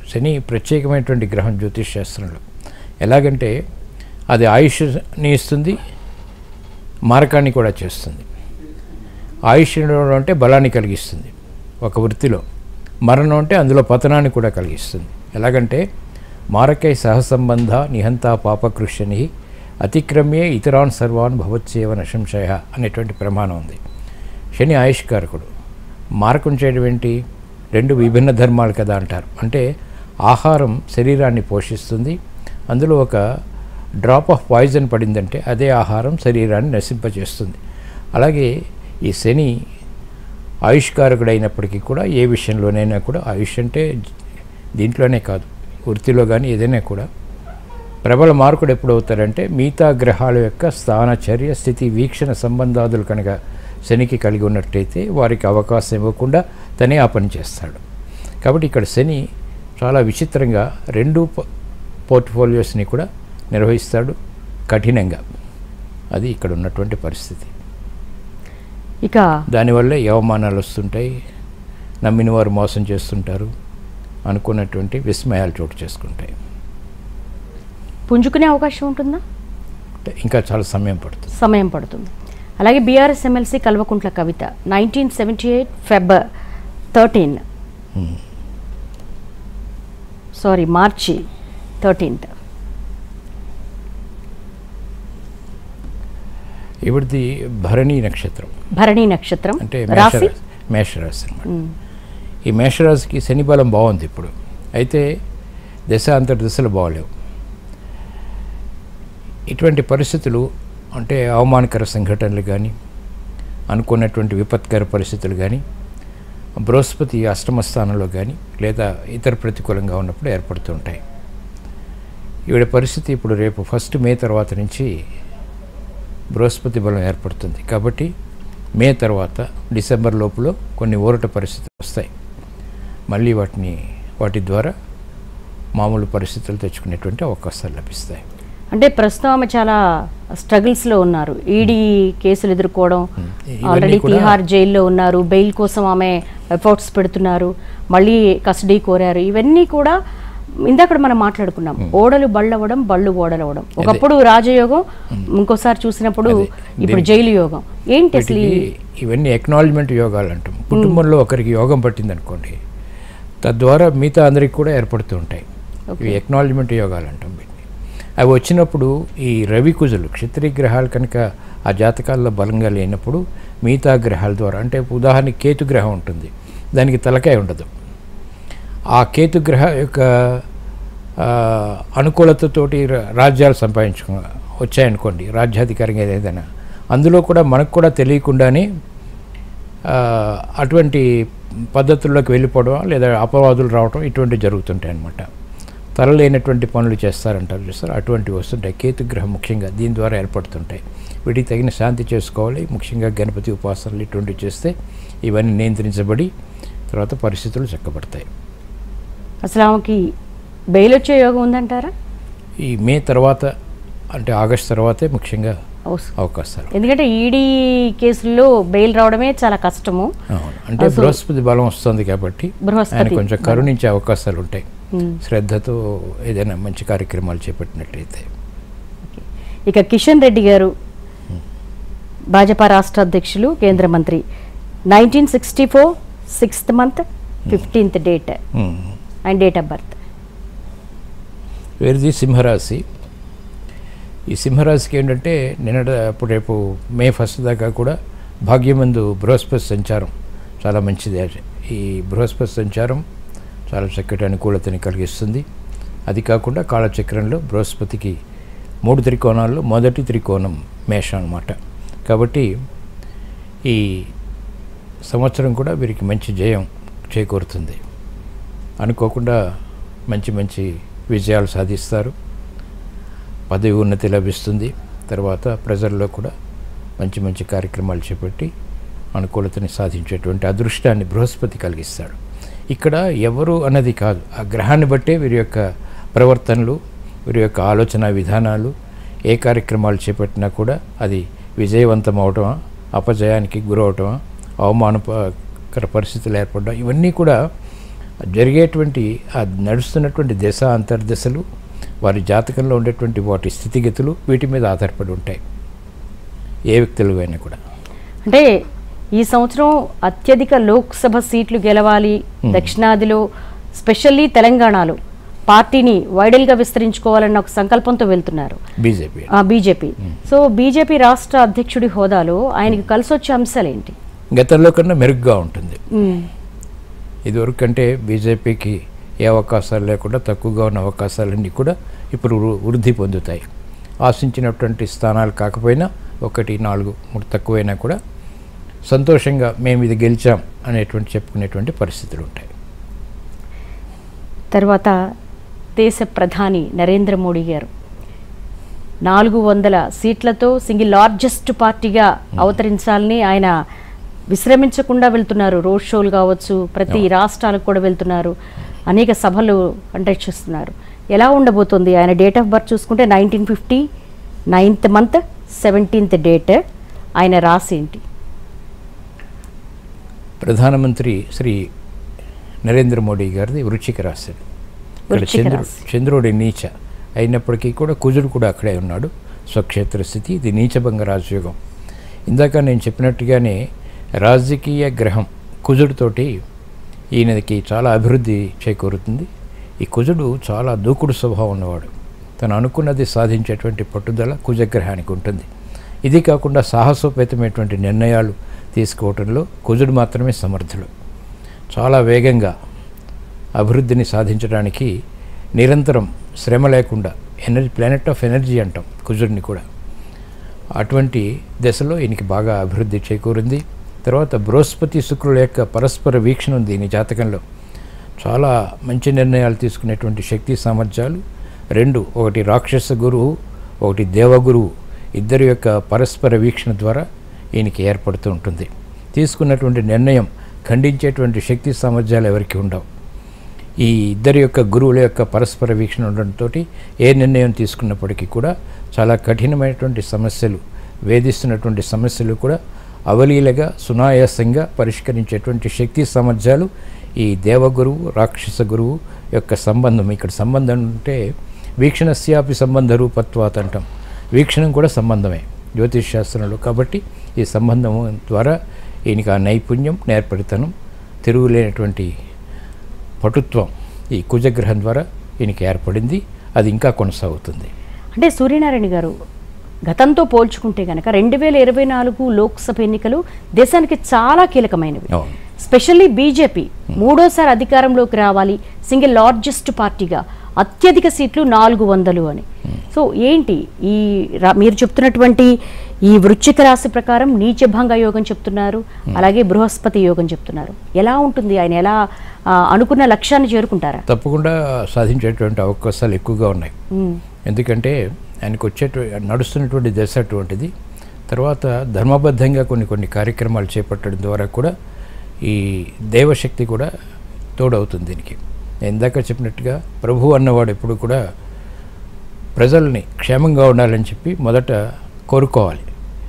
Speaker 2: శని ప్రత్యేకమైనటువంటి గ్రహం జ్యోతిష్ శాస్త్రంలో ఎలాగంటే అది ఆయుష్ని ఇస్తుంది మారకాన్ని కూడా చేస్తుంది ఆయుష్ ఉండడం అంటే బలాన్ని కలిగిస్తుంది ఒక వృత్తిలో మరణం అంటే అందులో పతనాన్ని కూడా కలిగిస్తుంది ఎలాగంటే మారకై సహసంబంధ నిహంత పాపకృష్యని అతిక్రమ్యే ఇతరాన్ సర్వాన్ భవత్సేవ నశంశయ అనేటువంటి ప్రమాణం ఉంది శని ఆయుష్కారకుడు మారకం చేయడం ఏంటి రెండు విభిన్న ధర్మాలు కదా అంటారు అంటే ఆహారం శరీరాన్ని పోషిస్తుంది అందులో ఒక డ్రాప్ ఆఫ్ పాయిజన్ పడిందంటే అదే ఆహారం శరీరాన్ని నశింపజేస్తుంది అలాగే ఈ శని ఆయుష్కారకుడైనప్పటికీ కూడా ఏ విషయంలోనైనా కూడా ఆయుష్ అంటే దీంట్లోనే కాదు వృత్తిలో కానీ ఏదైనా కూడా ప్రబల మార్కుడు ఎప్పుడవుతారంటే మిగతా గ్రహాల యొక్క స్థాన చర్య స్థితి వీక్షణ సంబంధాదులు కనుక శనికి కలిగి ఉన్నట్టయితే వారికి అవకాశం ఇవ్వకుండా తనే ఆ పని చేస్తాడు కాబట్టి ఇక్కడ శని చాలా విచిత్రంగా రెండు పో- పోర్ట్ఫోలియోస్ని కూడా నిర్వహిస్తాడు కఠినంగా అది ఇక్కడ ఉన్నటువంటి పరిస్థితి
Speaker 1: ఇక
Speaker 2: దానివల్ల ఈ అవమానాలు వస్తుంటాయి నమ్మిన వారు మోసం చేస్తుంటారు అనుకున్నటువంటి విస్మయాలు చోటు చేసుకుంటాయి
Speaker 1: పుంజుకునే అవకాశం ఉంటుందా
Speaker 2: అంటే ఇంకా చాలా సమయం పడుతుంది
Speaker 1: సమయం పడుతుంది అలాగే BRS MLC Kalvakuntla Kavitha nineteen seventy eight Feb thirteen sorry March thirteenth
Speaker 2: ఇవిడిది భరణి నక్షత్రం
Speaker 1: భరణి నక్షత్రం
Speaker 2: అంటే
Speaker 1: రాశి
Speaker 2: మేషరాశి మేషరాశి అనమాట ఈ మేషరాశికి శని బలం బాగుంది ఇప్పుడు అయితే దశ అంతటి దిశలు బాగలేవు ఇటువంటి పరిస్థితులు అంటే అవమానకర సంఘటనలు కానీ అనుకున్నటువంటి విపత్కర పరిస్థితులు కానీ బృహస్పతి అష్టమ స్థానంలో కానీ లేదా ఇతర ప్రతికూలంగా ఉన్నప్పుడు ఏర్పడుతుంటాయి ఈవిడ పరిస్థితి ఇప్పుడు రేపు ఫస్ట్ మే తర్వాత నుంచి బృహస్పతి బలం ఏర్పడుతుంది కాబట్టి మే తర్వాత డిసెంబర్ లోపల కొన్ని ఊరట పరిస్థితులు వస్తాయి మళ్ళీ వాటిని వాటి ద్వారా మామూలు పరిస్థితులు తెచ్చుకునేటువంటి అవకాశాలు లభిస్తాయి
Speaker 1: అంటే ప్రస్తుతం ఆమె చాలా స్ట్రగుల్స్ లో ఉన్నారు ఈడీ కేసులు ఎదుర్కోవడం
Speaker 2: ఇవన్నీ
Speaker 1: ఆల్రెడీ
Speaker 2: కూడా-
Speaker 1: తిహార్ జైల్లో ఉన్నారు బెయిల్ కోసం ఆమె ఎఫర్ట్స్ పెడుతున్నారు మళ్ళీ కస్టడీ కోరారు ఇవన్నీ కూడా ఇందాక మనం మాట్లాడుకున్నాం ఓడలు బళ్ళవడం బళ్ళు ఓడలవడం ఒకప్పుడు రాజయోగం ఇంకోసారి చూసినప్పుడు
Speaker 2: అదే.
Speaker 1: ఇప్పుడు
Speaker 2: దీనికి-
Speaker 1: జైలు యోగం ఏంటి అసలు ఈ-
Speaker 2: వీటికి ఇవన్నీ ఎక్నాలజ్మెంట్ యోగాలు అంటాం కుటుంబంలో ఒకరికి యోగం పట్టింది అనుకోండి తద్వారా మిగతా అందరికి కూడా ఏర్పడుతూ ఉంటాయి ఇవి ఎక్నాలజ్మెంట్ యోగాలు అంటాం వీటిని అవి వచ్చినప్పుడు ఈ రవి కుజులు క్షత్రియ గ్రహాలు కనుక ఆ జాతకాల్లో బలంగా లేనప్పుడు మిగతా గ్రహాల ద్వారా అంటే ఉదాహరణకి కేతు గ్రహం ఉంటుంది దానికి తలకాయ ఉండదు ఆ కేతు గ్రహ యొక్క ఆ, అనుకూలతతోటి రా- రాజ్యాలు సంపాదించుకు వచ్చాయనుకోండి రాజ్యాధికారంగా ఏదైనా అందులో కూడా మనకు కూడా తెలియకుండానే ఆ, అటువంటి పద్ధతుల్లోకి వెళ్ళిపోవడం లేదా అపవాదులు రావడం ఇటువంటివి జరుగుతుంటాయి అన్నమాట తరలేనటువంటి పనులు చేస్తారంటారు చూస్తారు అటువంటివి వస్తుంటాయి కేతుగ్రహం ముఖ్యంగా దీని ద్వారా ఏర్పడుతుంటాయి వీటికి తగిన శాంతి చేసుకోవాలి ముఖ్యంగా గణపతి ఉపాసనలు ఇటువంటివి చేస్తే ఇవన్నీ నియంత్రించబడి తర్వాత పరిస్థితులు చక్కబడతాయి
Speaker 1: అసలు ఆమెకి బెయిల్ వచ్చే యోగం ఉందంటారా
Speaker 2: ఈ మే తర్వాత అంటే ఆగస్ట్ తర్వాతే ముఖ్యంగా
Speaker 1: అవస-
Speaker 2: అవకాశాలు
Speaker 1: ఎందుకంటే ఈడీ కేసుల్లో బెయిల్ రావడమే చాలా కష్టము
Speaker 2: అవును అంటే
Speaker 1: అసలు-
Speaker 2: బృహస్పతి బలం వస్తుంది కాబట్టి ఆయన
Speaker 1: బృహస్పతి
Speaker 2: కొంచెం కరుణించే అవకాశాలు ఉంటాయి
Speaker 1: ఉమ్.
Speaker 2: శ్రద్ధతో ఏదైనా మంచి కార్యక్రమాలు చేపట్టినట్లయితే
Speaker 1: ఇక కిషన్ రెడ్డి గారు భాజపా రాష్ట్ర అధ్యక్షులు కేంద్ర మంత్రి nineteen sixty four sixth month fifteenth date
Speaker 2: um.
Speaker 1: And date of birth
Speaker 2: వీరిది సింహరాశి ఈ సింహరాశికి ఏంటంటే నిన్నట అప్పుడు రేపు మే ఫస్ట్ దాకా కూడా భాగ్యమందు బృహస్పతి సంచారం చాలా మంచిది ఈ బృహస్పతి సంచారం చాలా చక్కటి అనుకూలతని కలిగిస్తుంది అది కాకుండా కాలచక్రంలో బృహస్పతికి మూడు త్రికోణాల్లో మొదటి త్రికోణం మేషం అన్నమాట కాబట్టి ఈ సంవత్సరం కూడా వీరికి మంచి జయం చేకూరుతుంది అనుకోకుండా మంచి మంచి విజయాలు సాధిస్తారు పదవి ఉన్నతి లభిస్తుంది తర్వాత ప్రజల్లో కూడా మంచి మంచి కార్యక్రమాలు చేపట్టి అనుకూలతని సాధించేటువంటి అదృష్టాన్ని బృహస్పతి కలిగిస్తాడు ఇక్కడ ఎవరు అన్నది కాదు ఆ గ్రహాన్ని బట్టే వీరి యొక్క ప్రవర్తనలు వీరి యొక్క ఆలోచన విధానాలు ఏ కార్యక్రమాలు చేపట్టినా కూడా అది విజయవంతం అవటమా అపజయానికి గురవటమా అవమానకర పరిస్థితులు ఏర్పడడం ఇవన్నీ కూడా జరిగేటువంటి ఆ నడుస్తున్నటువంటి దశ అంతర్దశలు వారి జాతకంలో ఉండేటువంటి వాటి స్థితిగతులు వీటి మీద ఆధారపడి ఉంటాయి ఏ వ్యక్తులు అయినా కూడా
Speaker 1: అంటే ఈ సంవత్సరం అత్యధిక లోక్సభ సీట్లు గెలవాలి దక్షిణాదిలో స్పెషల్లీ తెలంగాణలో పార్టీని వైడల్గా విస్తరించుకోవాలన్న ఒక సంకల్పంతో వెళ్తున్నారు
Speaker 2: బీజేపీ
Speaker 1: ఆ బీజేపీ సో బీజేపీ రాష్ట్ర అధ్యక్షుడి హోదాలో ఆయనకి కలిసి వచ్చే అంశాలు ఏంటి
Speaker 2: గతంలో కన్నా మెరుగ్గా ఉంటుంది ఇదివరకు అంటే బీజేపీకి ఏ అవకాశాలు లేకుండా తక్కువగా ఉన్న అవకాశాలన్నీ కూడా ఇప్పుడు వృ- వృద్ధి పొందుతాయి ఆశించినటువంటి స్థానాలు కాకపోయినా ఒకటి నాలుగు మూడు తక్కువైనా కూడా సంతోషంగా మేము ఇది గెలిచాం అనేటువంటి చెప్పుకునేటువంటి పరిస్థితులు ఉంటాయి
Speaker 1: తర్వాత దేశ ప్రధాని నరేంద్ర మోడీ గారు నాలుగు వందల సీట్లతో సింగిల్ లార్జెస్ట్ పార్టీగా అవతరించాలని ఆయన విశ్రమించకుండా వెళ్తున్నారు రోడ్ షోలు కావచ్చు ప్రతి రాష్ట్రాలకు కూడా వెళ్తున్నారు అనేక సభలు కండక్ట్ చేస్తున్నారు ఎలా ఉండబోతుంది ఆయన డేట్ ఆఫ్ బర్త్ చూసుకుంటే nineteen fifty ninth month seventeenth date ఆయన రాసి ఏంటి
Speaker 2: ప్రధానమంత్రి శ్రీ నరేంద్ర మోడీ గారిది వృచ్చిక రాశి ఇక్కడ
Speaker 1: వృశ్చిక
Speaker 2: చంద్రుడు
Speaker 1: రాశి.
Speaker 2: చంద్రుడి నీచ అయినప్పటికీ కూడా కుజుడు కూడా అక్కడే ఉన్నాడు స్వక్షేత్ర స్థితి ఇది నీచభంగ రాజయోగం ఇందాక నేను చెప్పినట్టుగానే రాజకీయ గ్రహం కుజుడితోటి ఈయనకి చాలా అభివృద్ధి చేకూరుతుంది ఈ కుజుడు చాలా దూకుడు స్వభావం ఉన్నవాడు తను అనుకున్నది సాధించేటువంటి పట్టుదల కుజగ్రహానికి ఉంటుంది ఇది కాకుండా సాహసోపేతమైనటువంటి నిర్ణయాలు తీసుకోవటంలో కుజుడు మాత్రమే సమర్థుడు చాలా వేగంగా అభివృద్ధిని సాధించడానికి నిరంతరం శ్రమ లేకుండా ఎనర్జీ ప్లానెట్ ఆఫ్ ఎనర్జీ అంటాం కుజుడిని కూడా అటువంటి దశలో ఈయనకి బాగా అభివృద్ధి చేకూరింది తర్వాత బృహస్పతి శుక్రుల యొక్క పరస్పర వీక్షణ ఉంది ఈయన జాతకంలో చాలా మంచి నిర్ణయాలు తీసుకునేటువంటి శక్తి సామర్థ్యాలు రెండు ఒకటి రాక్షస గురువు ఒకటి దేవగురువు ఇద్దరి యొక్క పరస్పర వీక్షణ ద్వారా ఈయనకి ఏర్పడుతూ ఉంటుంది తీసుకున్నటువంటి నిర్ణయం ఖండించేటువంటి శక్తి సామర్థ్యాలు ఎవరికి ఉండవు ఈ ఇద్దరి యొక్క గురువుల యొక్క పరస్పర వీక్షణ ఉండడంతో ఏ నిర్ణయం తీసుకున్నప్పటికీ కూడా చాలా కఠినమైనటువంటి సమస్యలు వేధిస్తున్నటువంటి సమస్యలు కూడా అవలీలగా సునాయాసంగా పరిష్కరించేటువంటి శక్తి సామర్థ్యాలు ఈ దేవగురువు రాక్షస గురువు యొక్క సంబంధం ఇక్కడ సంబంధం అంటే వీక్షణస్యాపి సంబంధ రూపత్వాత్ అంటాం వీక్షణం కూడా సంబంధమే జ్యోతిష్ శాస్త్రంలో కాబట్టి ఈ సంబంధం ద్వారా ఈయనకి ఆ నైపుణ్యం నేర్పడితనం తిరుగులేనటువంటి పటుత్వం ఈ కుజగ్రహం ద్వారా ఈయనకి ఏర్పడింది అది ఇంకా కొనసాగుతుంది
Speaker 1: అంటే సూర్యనారాయణ గారు గతంతో పోల్చుకుంటే గనక రెండు వేల ఇరవై నాలుగు లోక్సభ ఎన్నికలు దేశానికి చాలా కీలకమైనవి
Speaker 2: అవును
Speaker 1: స్పెషల్లీ బీజేపీ మూడోసారి అధికారంలోకి రావాలి సింగిల్ లార్జెస్ట్ పార్టీగా అత్యధిక సీట్లు నాలుగు వందలు అని సో ఏంటి ఈ రా- మీరు చెప్తున్నటువంటి ఈ వృశ్చిక రాశి ప్రకారం నీచభంగ యోగం చెప్తున్నారు అలాగే బృహస్పతి యోగం చెప్తున్నారు ఎలా ఉంటుంది ఆయన ఎలా ఆ, అనుకున్న లక్ష్యాన్ని చేరుకుంటారా
Speaker 2: తప్పకుండా సాధించేటువంటి అవకాశాలు ఎక్కువగా ఉన్నాయి
Speaker 1: ఉమ్,
Speaker 2: ఎందుకంటే ఆయనకు వచ్చేటు నడుస్తున్నటువంటి దశ అటువంటిది తర్వాత ధర్మబద్ధంగా కొన్ని కొన్ని కార్యక్రమాలు చేపట్టడం ద్వారా కూడా ఈ దైవశక్తి కూడా తోడవుతుంది దీనికి నేను ఇందాక చెప్పినట్టుగా ప్రభు అన్నవాడు ఎప్పుడు కూడా ప్రజల్ని క్షేమంగా ఉండాలని చెప్పి మొదట కోరుకోవాలి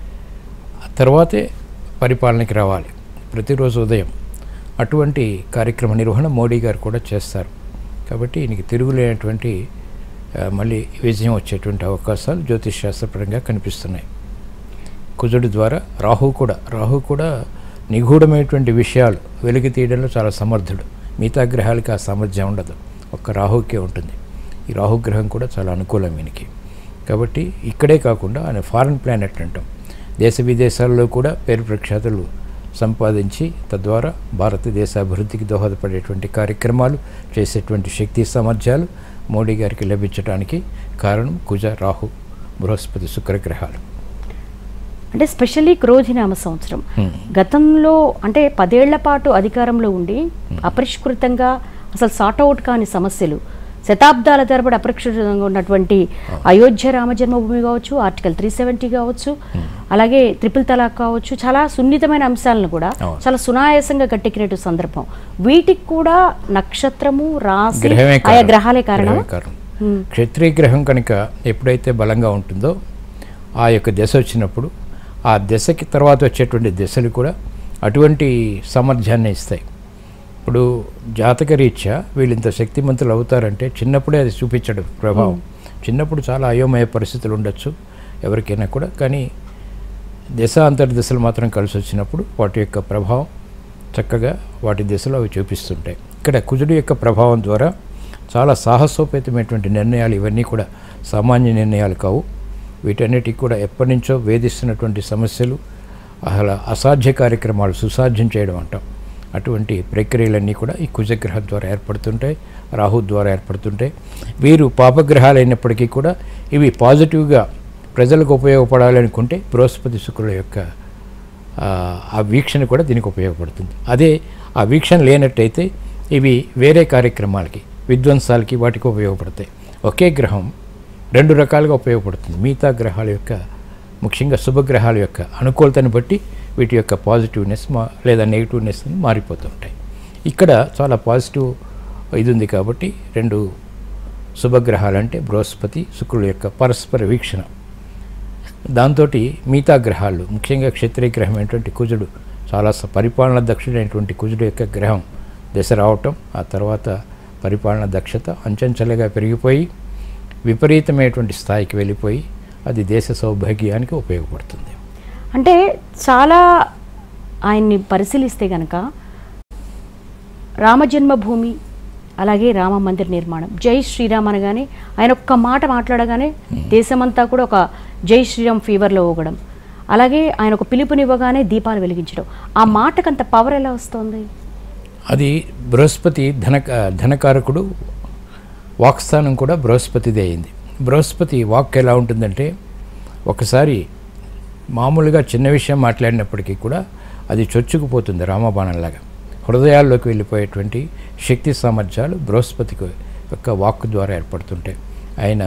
Speaker 2: ఆ తర్వాతే పరిపాలనకి రావాలి ప్రతిరోజు ఉదయం అటువంటి కార్యక్రమ నిర్వహణ మోడీ గారు కూడా చేస్తారు కాబట్టి ఈయనకి తిరుగులేనటువంటి ఆ, మళ్ళీ విజయం వచ్చేటువంటి అవకాశాలు జ్యోతిష్ శాస్త్రపరంగా కనిపిస్తున్నాయి కుజుడు ద్వారా రాహు కూడా రాహు కూడా నిగూఢమైనటువంటి విషయాలు వెలికి తీయడంలో చాలా సమర్థుడు మిగతా గ్రహాలకి ఆ సామర్థ్యం ఉండదు ఒక్క రాహుకే ఉంటుంది ఈ రాహుగ్రహం కూడా చాలా అనుకూలం ఈయనకి కాబట్టి ఇక్కడే కాకుండా ఆయన ఫారెన్ ప్లానెట్ అంటాం దేశ విదేశాల్లో కూడా పేరు ప్రఖ్యాతులు సంపాదించి తద్వారా భారతదేశ అభివృద్ధికి దోహదపడేటువంటి కార్యక్రమాలు చేసేటువంటి శక్తి సామర్థ్యాలు మోడీ గారికి లభించడానికి కారణం కుజ రాహు బృహస్పతి శుక్రగ్రహాలు
Speaker 1: అంటే స్పెషల్లీ క్రోధినామ సంవత్సరం
Speaker 2: Hmm.
Speaker 1: గతంలో అంటే పదేళ్ల పాటు అధికారంలో ఉండి అపరిష్కృతంగా అసలు సార్ట్ అవుట్ కాని సమస్యలు శతాబ్దాల తరబడి అపరిష్కృతంగా ఉన్నటువంటి అయోధ్య రామ జన్మభూమి కావచ్చు ఆర్టికల్ త్రీ సెవెంటీ కావచ్చు అలాగే ట్రిపుల్ తలాక్ కావచ్చు చాలా సున్నితమైన అంశాలను కూడా
Speaker 2: అవును.
Speaker 1: చాలా సునాయాసంగా గట్టెక్కినట్టు సందర్భం వీటికి కూడా నక్షత్రము రాశి
Speaker 2: గ్రహమే
Speaker 1: ఆయా
Speaker 2: కారణం.
Speaker 1: గ్రహాలే కారణం
Speaker 2: గ్రహమే కారణం క్షత్రియ గ్రహం కనుక ఎప్పుడైతే బలంగా ఉంటుందో ఆ యొక్క దశ వచ్చినప్పుడు ఆ దశకి తర్వాత వచ్చేటువంటి దశలు కూడా అటువంటి సామర్థ్యాన్ని ఇస్తాయి ఇప్పుడు జాతక రీత్యా వీళ్ళు ఇంత శక్తిమంతులు అవుతారంటే చిన్నప్పుడే అది చూపించడం ప్రభావం చిన్నప్పుడు చాలా అయోమయ పరిస్థితులు ఉండొచ్చు ఎవరికైనా కూడా కానీ దశ అంతర్దశలు మాత్రం కలిసి వచ్చినప్పుడు వాటి యొక్క ప్రభావం చక్కగా వాటి దిశలో అవి చూపిస్తుంటాయి ఇక్కడ కుజుడు యొక్క ప్రభావం ద్వారా చాలా సాహసోపేతమైనటువంటి నిర్ణయాలు ఇవన్నీ కూడా సామాన్య నిర్ణయాలు కావు వీటన్నిటికి కూడా ఎప్పటి నుంచో వేధిస్తున్నటువంటి సమస్యలు అసలు అసాధ్య కార్యక్రమాలు సుసాధ్యం చేయడం అంటాం అటువంటి ప్రక్రియలన్నీ కూడా ఈ కుజగ్రహం ద్వారా ఏర్పడుతుంటాయి రాహు ద్వారా ఏర్పడుతుంటాయి వీరు పాపగ్రహాలు అయినప్పటికీ కూడా ఇవి పాజిటివ్గా ప్రజలకు ఉపయోగపడాలి అనుకుంటే బృహస్పతి శుక్రుల యొక్క ఆ, ఆ వీక్షణ కూడా దీనికి ఉపయోగపడుతుంది అదే ఆ వీక్షణ లేనట్టయితే ఇవి వేరే కార్యక్రమాలకి విధ్వంసాలకి వాటికి ఉపయోగపడతాయి ఒకే గ్రహం రెండు రకాలుగా ఉపయోగపడుతుంది మిగతా గ్రహాల యొక్క ముఖ్యంగా శుభగ్రహాల యొక్క అనుకూలతను బట్టి వీటి యొక్క పాజిటివ్నెస్ మా లేదా నెగిటివ్నెస్ మారిపోతుంటాయి ఇక్కడ చాలా పాజిటివ్ ఇది ఉంది కాబట్టి రెండు శుభగ్రహాలు అంటే బృహస్పతి శుక్రుల యొక్క పరస్పర వీక్షణ దాంతో మిగతా గ్రహాలు ముఖ్యంగా క్షత్రియ గ్రహం అయినటువంటి కుజుడు చాలా స- పరిపాలన దక్షుడైనటువంటి కుజుడు యొక్క గ్రహం దశ రావటం ఆ తర్వాత పరిపాలన దక్షత అంచెంచెలుగా పెరిగిపోయి విపరీతమైనటువంటి స్థాయికి వెళ్ళిపోయి అది దేశ సౌభాగ్యానికి ఉపయోగపడుతుంది
Speaker 1: అంటే చాలా ఆయన్ని పరిశీలిస్తే గనక రామజన్మభూమి అలాగే రామ మందిర నిర్మాణం జై శ్రీరామ్ అనగానే ఆయన ఒక్క మాట మాట్లాడగానే దేశమంతా కూడా ఒక జై శ్రీరామ్ ఫీవర్లో ఊగడం అలాగే ఆయన ఒక పిలుపునివ్వగానే దీపాలు వెలిగించడం ఆ మాటకంత పవర్ ఎలా వస్తుంది
Speaker 2: అది బృహస్పతి ధనక ధనకారకుడు వాక్స్థానం కూడా బృహస్పతిదే అయింది బృహస్పతి వాక్ ఎలా ఉంటుందంటే ఒకసారి మామూలుగా చిన్న విషయం మాట్లాడినప్పటికీ కూడా అది చొచ్చుకుపోతుంది రామబాణంలాగా హృదయాల్లోకి వెళ్ళిపోయేటువంటి శక్తి సామర్థ్యాలు బృహస్పతికి యొక్క వాక్ ద్వారా ఏర్పడుతుంటాయి ఆయన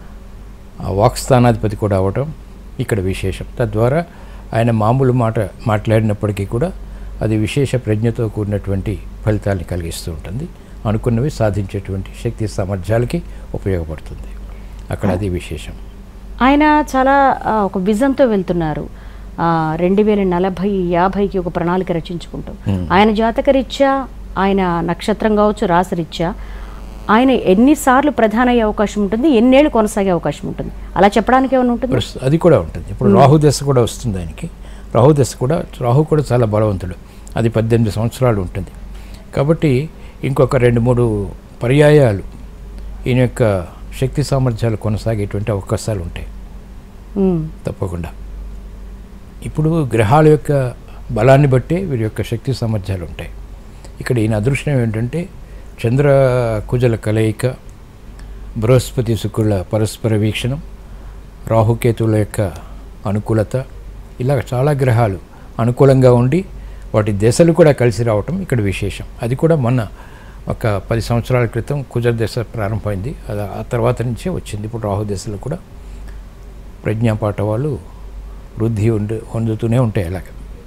Speaker 2: ఆ వాక్స్థానాధిపతి కూడా అవటం ఇక్కడ విశేషం తద్వారా ఆయన మామూలు మాట మాట్లాడినప్పటికీ కూడా అది విశేష ప్రజ్ఞతో కూడినటువంటి ఫలితాన్ని కలిగిస్తూ ఉంటుంది అనుకున్నవి సాధించేటువంటి శక్తి సామర్థ్యాలకి ఉపయోగపడుతుంది అక్కడ అది విశేషం
Speaker 1: ఆయన చాలా ఆ, ఒక విజన్తో వెళ్తున్నారు రెండు వేల నలభై యాభైకి ఒక ప్రణాళిక రచించుకుంటాం ఆయన జాతకరీత్యా ఆయన నక్షత్రం కావచ్చు రాశిరీత్యా ఆయన ఎన్నిసార్లు ప్రధాన అయ్యే అవకాశం ఉంటుంది ఎన్నేళ్ళు కొనసాగే అవకాశం ఉంటుంది అలా చెప్పడానికి ఏమైనా ఉంటుంది
Speaker 2: ప్రస్తుతం అది కూడా ఉంటుంది ఇప్పుడు రాహు దశ కూడా వస్తుంది ఆయనకి రాహు దశ కూడా రాహు కూడా చాలా బలవంతుడు అది పద్దెనిమిది సంవత్సరాలు ఉంటుంది కాబట్టి ఇంకొక రెండు మూడు పర్యాయాలు ఈయన యొక్క శక్తి సామర్థ్యాలు కొనసాగేటువంటి అవకాశాలు ఉంటాయి
Speaker 1: ఉమ్,
Speaker 2: తప్పకుండా ఇప్పుడు గ్రహాల యొక్క బలాన్ని బట్టే వీరి యొక్క శక్తి సామర్థ్యాలు ఉంటాయి ఇక్కడ ఈయన అదృష్టం ఏంటంటే చంద్ర కుజల కలయిక బృహస్పతి శుక్రుల పరస్పర వీక్షణం రాహుకేతువుల యొక్క అనుకూలత ఇలా చాలా గ్రహాలు అనుకూలంగా ఉండి వాటి దశలు కూడా కలిసి రావటం ఇక్కడ విశేషం అది కూడా మొన్న ఒక పది సంవత్సరాల క్రితం కుజ దశ ప్రారంభమైంది అది ఆ తర్వాత నుంచే వచ్చింది ఇప్పుడు రాహు దశలు కూడా ప్రజ్ఞాపాఠవాలు వృద్ధి ఉండి పొందుతూనే ఉంటాయి అలాగ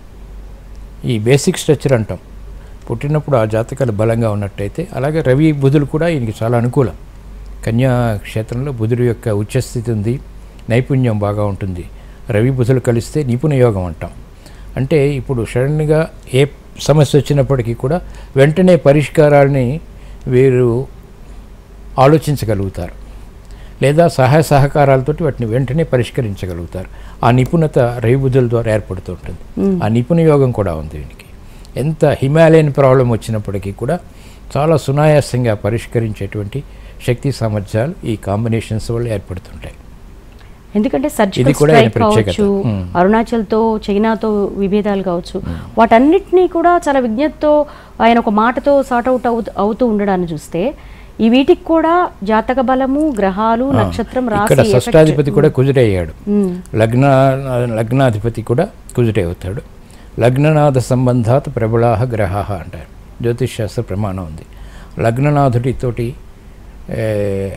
Speaker 2: ఈ బేసిక్ స్ట్రక్చర్ అంటాం పుట్టినప్పుడు ఆ జాతకాలు బలంగా ఉన్నట్టయితే అలాగే రవి బుధులు కూడా ఈయనకి చాలా అనుకూలం కన్యా క్షేత్రంలో బుధుడి యొక్క ఉచ్చస్థితి ఉంది నైపుణ్యం బాగా ఉంటుంది రవి బుధులు కలిస్తే నిపుణ యోగం అంటాం అంటే ఇప్పుడు సడన్గా ఏ సమస్య వచ్చినప్పటికీ కూడా వెంటనే పరిష్కారాన్ని వీరు ఆలోచించగలుగుతారు లేదా సహాయ సహకారాలతోటి వాటిని వెంటనే పరిష్కరించగలుగుతారు ఆ నిపుణత రవిబుద్ధుల ద్వారా ఏర్పడుతూ ఉంటుంది ఆ నిపుణ యోగం కూడా ఉంది వీనికి ఎంత హిమాలయన్ ప్రాబ్లం వచ్చినప్పటికీ కూడా చాలా సునాయాసంగా పరిష్కరించేటువంటి శక్తి సామర్థ్యాలు ఈ కాంబినేషన్స్ వల్ల ఏర్పడుతుంటాయి
Speaker 1: ఎందుకంటే
Speaker 2: ఇది
Speaker 1: సర్జికల్
Speaker 2: కూడా ఆయన
Speaker 1: స్ట్రైక్
Speaker 2: ప్రత్యేకత.
Speaker 1: కావచ్చు
Speaker 2: ఉమ్.
Speaker 1: అరుణాచల్తో చైనాతో విభేదాలు కావచ్చు వాటన్నిటినీ కూడా చాలా విజ్ఞతతో ఆయన ఒక మాటతో సార్ట్ అవుట్ అవుతూ అవుతూ ఉండడాన్ని చూస్తే ఈ వీటికి కూడా జాతక బలము గ్రహాలు నక్షత్రం
Speaker 2: ఇక్కడ
Speaker 1: రాశి
Speaker 2: షష్టాధిపతి కూడా కుజుడే అయ్యాడు
Speaker 1: ఉమ్,
Speaker 2: లగ్న లగ్నాధిపతి కూడా కుజుడే అవుతాడు లగ్ననాథ సంబంధాత్ ప్రబలాహ గ్రహాహ అంటారు జ్యోతిష్ శాస్త్ర ప్రమాణం ఉంది లగ్ననాథుడితోటి ఏ,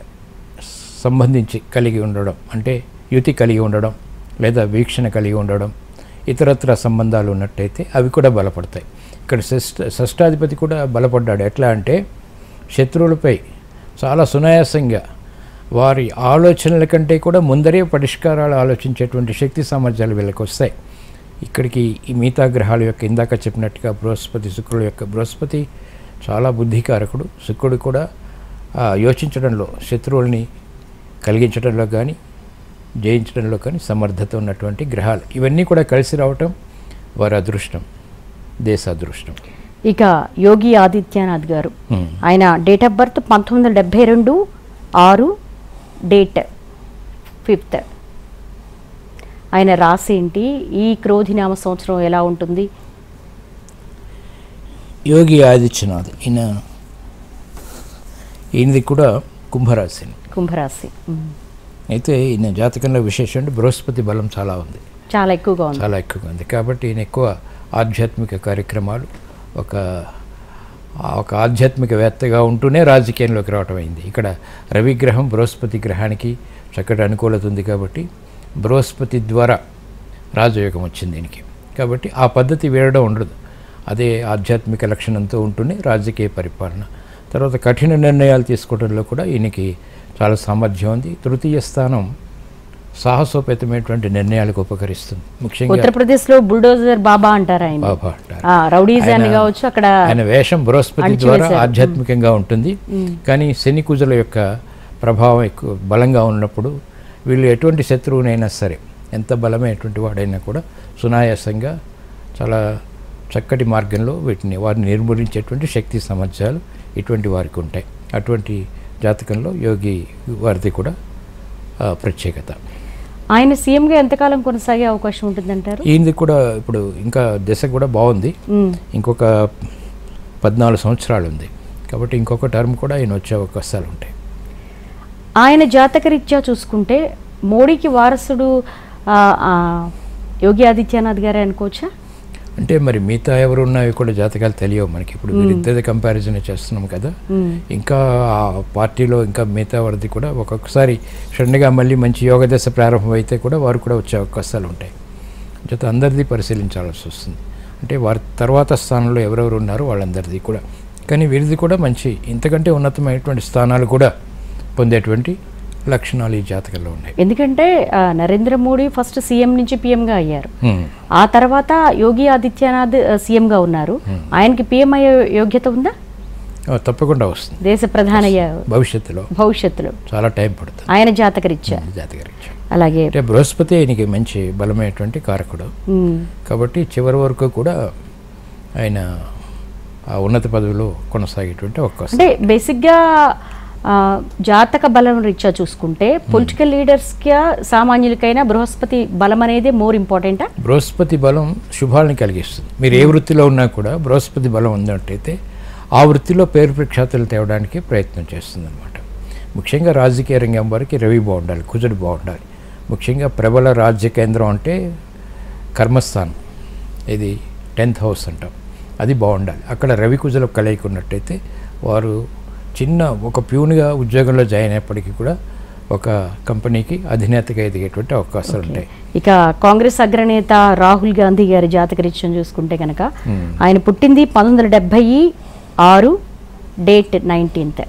Speaker 2: సంబంధించి కలిగి ఉండడం అంటే యుతి కలిగి ఉండడం లేదా వీక్షణ కలిగి ఉండడం ఇతరత్ర సంబంధాలు ఉన్నట్టయితే అవి కూడా బలపడతాయి ఇక్కడ షష్ట షష్టాధిపతి కూడా బలపడ్డాడు ఎట్లా అంటే శత్రువులపై చాలా సునాయాసంగా వారి ఆలోచనల కంటే కూడా ముందరే పరిష్కారాలు ఆలోచించేటువంటి శక్తి సామర్థ్యాలు వీళ్ళకి వస్తాయి ఇక్కడికి ఈ మిగతా గ్రహాల యొక్క ఇందాక చెప్పినట్టుగా బృహస్పతి శుక్రుల యొక్క బృహస్పతి చాలా బుద్ధికారకుడు శుక్రుడు కూడా ఆ, యోచించడంలో శత్రువుల్ని కలిగించడంలో కానీ జయించడంలో కానీ సమర్థత ఉన్నటువంటి గ్రహాలు ఇవన్నీ కూడా కలిసి రావటం వారి అదృష్టం దేశ అదృష్టం
Speaker 1: ఇక యోగి ఆదిత్యనాథ్ గారు
Speaker 2: Hmm.
Speaker 1: ఆయన డేట్ ఆఫ్ బర్త్ పంతొమ్మిది వందల డెబ్బై రెండు ఆరు డేట్ ఫిఫ్త్ ఆయన రాసి ఏంటి ఈ క్రోధినామ సంవత్సరం ఎలా ఉంటుంది
Speaker 2: యోగి ఆదిత్యనాథ్ ఈయన ఈయనది కూడా కుంభరాశి
Speaker 1: కుంభరాశి Hmm.
Speaker 2: అయితే ఈయన జాతకంలో విశేషం అంటే బృహస్పతి బలం చాలా ఉంది
Speaker 1: చాలా ఎక్కువగా ఉంది
Speaker 2: చాలా ఎక్కువగా ఉంది కాబట్టి ఈయన ఎక్కువ ఆధ్యాత్మిక కార్యక్రమాలు ఒక ఆ ఒక ఆధ్యాత్మికవేత్తగా ఉంటూనే రాజకీయంలోకి రావటం అయింది ఇక్కడ రవిగ్రహం బృహస్పతి గ్రహానికి చక్కటి అనుకూలత ఉంది కాబట్టి బృహస్పతి ద్వారా రాజయోగం వచ్చింది దీనికి కాబట్టి ఆ పద్ధతి వేయడం ఉండదు అదే ఆధ్యాత్మిక లక్షణంతో ఉంటూనే రాజకీయ పరిపాలన తర్వాత కఠిన నిర్ణయాలు తీసుకోవడంలో కూడా ఈయనకి చాలా సామర్థ్యం ఉంది తృతీయ స్థానం సాహసోపేతమైనటువంటి నిర్ణయాలకు ఉపకరిస్తుంది ముఖ్యంగా
Speaker 1: ఉత్తరప్రదేశ్ లో బుల్డోజర్ బాబా అంటారు ఆయన
Speaker 2: బాబా అంటారు
Speaker 1: ఆ, రౌడీజాన్ని
Speaker 2: ఆయన-
Speaker 1: కావచ్చు అక్కడ
Speaker 2: ఆయన వేషం బృహస్పతి ద్వారా
Speaker 1: అణిచివేశారు.
Speaker 2: ఆధ్యాత్మికంగా ఉంటుంది కానీ శని కుజుల యొక్క ప్రభావం ఎక్కువ బలంగా ఉన్నప్పుడు వీళ్ళు ఎటువంటి శత్రువునైనా సరే ఎంత బలమైనటువంటి వాడైనా కూడా సునాయాసంగా చాలా చక్కటి మార్గంలో వీటిని వారిని నిర్మూలించేటువంటి శక్తి సామర్థ్యాలు ఇటువంటి వారికి ఉంటాయి అటువంటి జాతకంలో యోగి వారిది కూడా ఆ, ప్రత్యేకత
Speaker 1: ఆయన సీఎంగా ఎంతకాలం కొనసాగే అవకాశం ఉంటుందంటారు
Speaker 2: ఈయనది కూడా ఇప్పుడు ఇంకా దశ కూడా బాగుంది
Speaker 1: మ్మ్.
Speaker 2: ఇంకొక పద్నాలుగు సంవత్సరాలు ఉంది కాబట్టి ఇంకొక టర్మ్ కూడా ఆయన వచ్చే అవకాశాలు ఉంటాయి
Speaker 1: ఆయన జాతకరీత్యా చూసుకుంటే మోడీకి వారసుడు ఆ, ఆ, యోగి ఆదిత్యనాథ్ గారే అనుకోవచ్చా
Speaker 2: అంటే మరి మిగతా ఎవరు ఉన్నవి కూడా జాతకాలు తెలియవు మనకి ఇప్పుడు వీరిద్దరి కంపారిజన్ చేస్తున్నాం కదా
Speaker 1: మ్మ్.
Speaker 2: ఇంకా ఆ పార్టీలో ఇంకా మిగతా వారిది కూడా ఒక్కొక్కసారి సడన్గా మళ్ళీ మంచి యోగ దశ ప్రారంభం అయితే కూడా వారు కూడా వచ్చే అవకాశాలు ఉంటాయి జత అందరిది పరిశీలించాల్సి వస్తుంది అంటే వారి తర్వాత స్థానంలో ఎవరెవరు ఉన్నారో వాళ్ళందరిది కూడా కానీ వీరిది కూడా మంచి ఇంతకంటే ఉన్నతమైనటువంటి స్థానాలు కూడా పొందేటువంటి లక్షణాలు ఈ జాతకంలో ఉన్నాయి
Speaker 1: ఎందుకంటే ఆ, నరేంద్ర మోడీ ఫస్ట్ సీఎం నుంచి పీఎంగా అయ్యారు
Speaker 2: హ్మ్.
Speaker 1: ఆ తర్వాత యోగి ఆదిత్యనాథ్ ఆ, సీఎంగా ఉన్నారు ఆయనకి పీఎం అయ్యే యోగ్యత ఉందా
Speaker 2: ఆ, తప్పకుండా వస్తుంది
Speaker 1: దేశ ప్రధాన
Speaker 2: భవిష్యత్తులో
Speaker 1: భవిష్యత్తులో
Speaker 2: చాలా టైం పడుతుంది
Speaker 1: ఆయన జాతకరీత్యా
Speaker 2: జాతకరీత్యా
Speaker 1: అలాగే
Speaker 2: అంటే బృహస్పతి ఆయనకి మంచి బలమైనటువంటి కారకుడు
Speaker 1: మ్మ్.
Speaker 2: కాబట్టి చివరి వరకు కూడా ఆయన ఆ ఉన్నత పదవిలో కొనసాగేటువంటి అవకాశం
Speaker 1: అంటే బేసిక్గా ఆ, జాతక బలం రీత్యా చూసుకుంటే పొలిటికల్ లీడర్స్కి సామాన్యులకైనా బృహస్పతి బలం అనేది మోర్ ఇంపార్టెంటా
Speaker 2: బృహస్పతి బలం శుభాలని కలిగిస్తుంది మీరు ఏ వృత్తిలో ఉన్నా కూడా బృహస్పతి బలం ఉన్నట్టయితే ఆ వృత్తిలో పేరు ప్రఖ్యాతులు తేవడానికి ప్రయత్నం చేస్తుంది అనమాట ముఖ్యంగా రాజకీయ రంగం వారికి రవి బాగుండాలి కుజుడు బాగుండాలి ముఖ్యంగా ప్రబల రాజ్య కేంద్రం అంటే కర్మస్థానం ఇది టెన్త్ హౌస్ అంటాం అది బాగుండాలి అక్కడ రవి కుజులకు కలయిక ఉన్నట్టయితే వారు చిన్న ఒక ప్యూన్గా ఉద్యోగంలో జాయిన్ అయినప్పటికీ కూడా ఒక కంపెనీకి అధినేతగా ఎదిగేటువంటి అవకాశాలు ఉంటాయి
Speaker 1: ఇక కాంగ్రెస్ అగ్రనేత రాహుల్ గాంధీ గారి జాతకరీత్యం చూసుకుంటే కనుక ఆయన పుట్టింది పంతొమ్మిది వందల డెబ్భై ఆరు డేట్ నైన్టీన్త్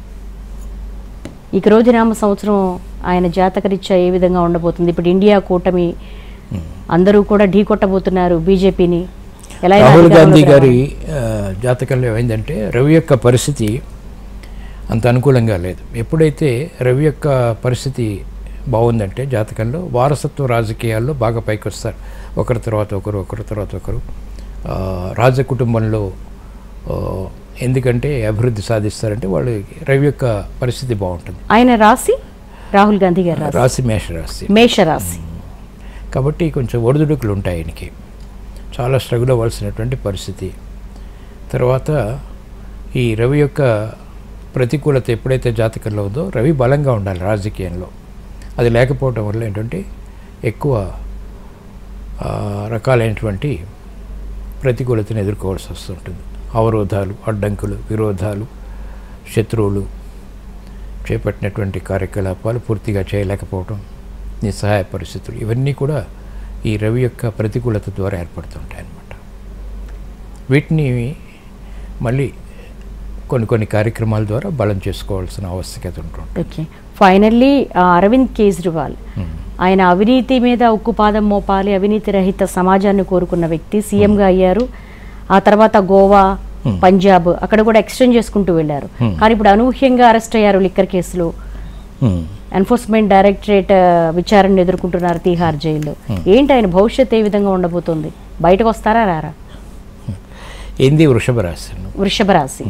Speaker 1: ఇక రోజునామ సంవత్సరం ఆయన జాతకరీత్యా ఏ విధంగా ఉండబోతుంది ఇప్పుడు ఇండియా కూటమి అందరూ కూడా ఢీ కొట్టబోతున్నారు బీజేపీని ఎలా అయినా
Speaker 2: రాహుల్ గాంధీ
Speaker 1: అధికారంలోకి
Speaker 2: గారి ఆ, జాతకంలో ఏమైందంటే రవి యొక్క పరిస్థితి అంత అనుకూలంగా లేదు ఎప్పుడైతే రవి యొక్క పరిస్థితి బాగుందంటే జాతకంలో వారసత్వ రాజకీయాల్లో బాగా పైకి వస్తారు ఒకరి తర్వాత ఒకరు ఒకరి తర్వాత ఒకరు ఆ, రాజ కుటుంబంలో ఆ, ఎందుకంటే అభివృద్ధి సాధిస్తారంటే వాళ్ళు రవి యొక్క పరిస్థితి బాగుంటుంది
Speaker 1: ఆయన రాశి రాహుల్ గాంధీ గారి రాశి
Speaker 2: రాశి మేష రాశి
Speaker 1: మేషరాశి
Speaker 2: కాబట్టి కొంచెం ఒడిదుడుకులు ఉంటాయి ఆయనకి చాలా స్ట్రగుల్ అవ్వాల్సినటువంటి పరిస్థితి తర్వాత ఈ రవి యొక్క ప్రతికూలత ఎప్పుడైతే జాతకంలో ఉందో రవి బలంగా ఉండాలి రాజకీయంలో అది లేకపోవడం వల్ల ఏంటంటే ఎక్కువ ఆ, రకాలైనటువంటి ప్రతికూలతను ఎదుర్కోవాల్సి వస్తుంటుంది అవరోధాలు అడ్డంకులు విరోధాలు శత్రువులు చేపట్టినటువంటి కార్యకలాపాలు పూర్తిగా చేయలేకపోవడం నిస్సహాయ పరిస్థితులు ఇవన్నీ కూడా ఈ రవి యొక్క ప్రతికూలత ద్వారా ఏర్పడుతుంటాయి అన్నమాట వీటిని మళ్ళీ కొన్ని కొన్ని కార్యక్రమాల ద్వారా బలం చేసుకోవాల్సిన ఆవశ్యకత ఉంటుంది
Speaker 1: ఓకే ఫైనల్లీ అరవింద్ కేజ్రీవాల్ ఆయన అవినీతి మీద ఉక్కుపాదం మోపాలి అవినీతి రహిత సమాజాన్ని కోరుకున్న వ్యక్తి సీఎంగా అయ్యారు ఆ తర్వాత గోవా పంజాబ్ అక్కడ కూడా ఎక్స్టెండ్ చేసుకుంటూ వెళ్ళారు కానీ ఇప్పుడు అనూహ్యంగా అరెస్ట్ అయ్యారు లిక్కర్ కేసులో
Speaker 2: హ్మ్.
Speaker 1: ఎన్ఫోర్స్మెంట్ డైరెక్టరేట్ ఆ, విచారణను ఎదుర్కొంటున్నారు తీహార్ జైల్లో ఏంటి ఆయన భవిష్యత్ ఏ విధంగా ఉండబోతుంది బయటకు వస్తారా రారా
Speaker 2: ఏంది వృషభ రాశి
Speaker 1: వృషభ రాశి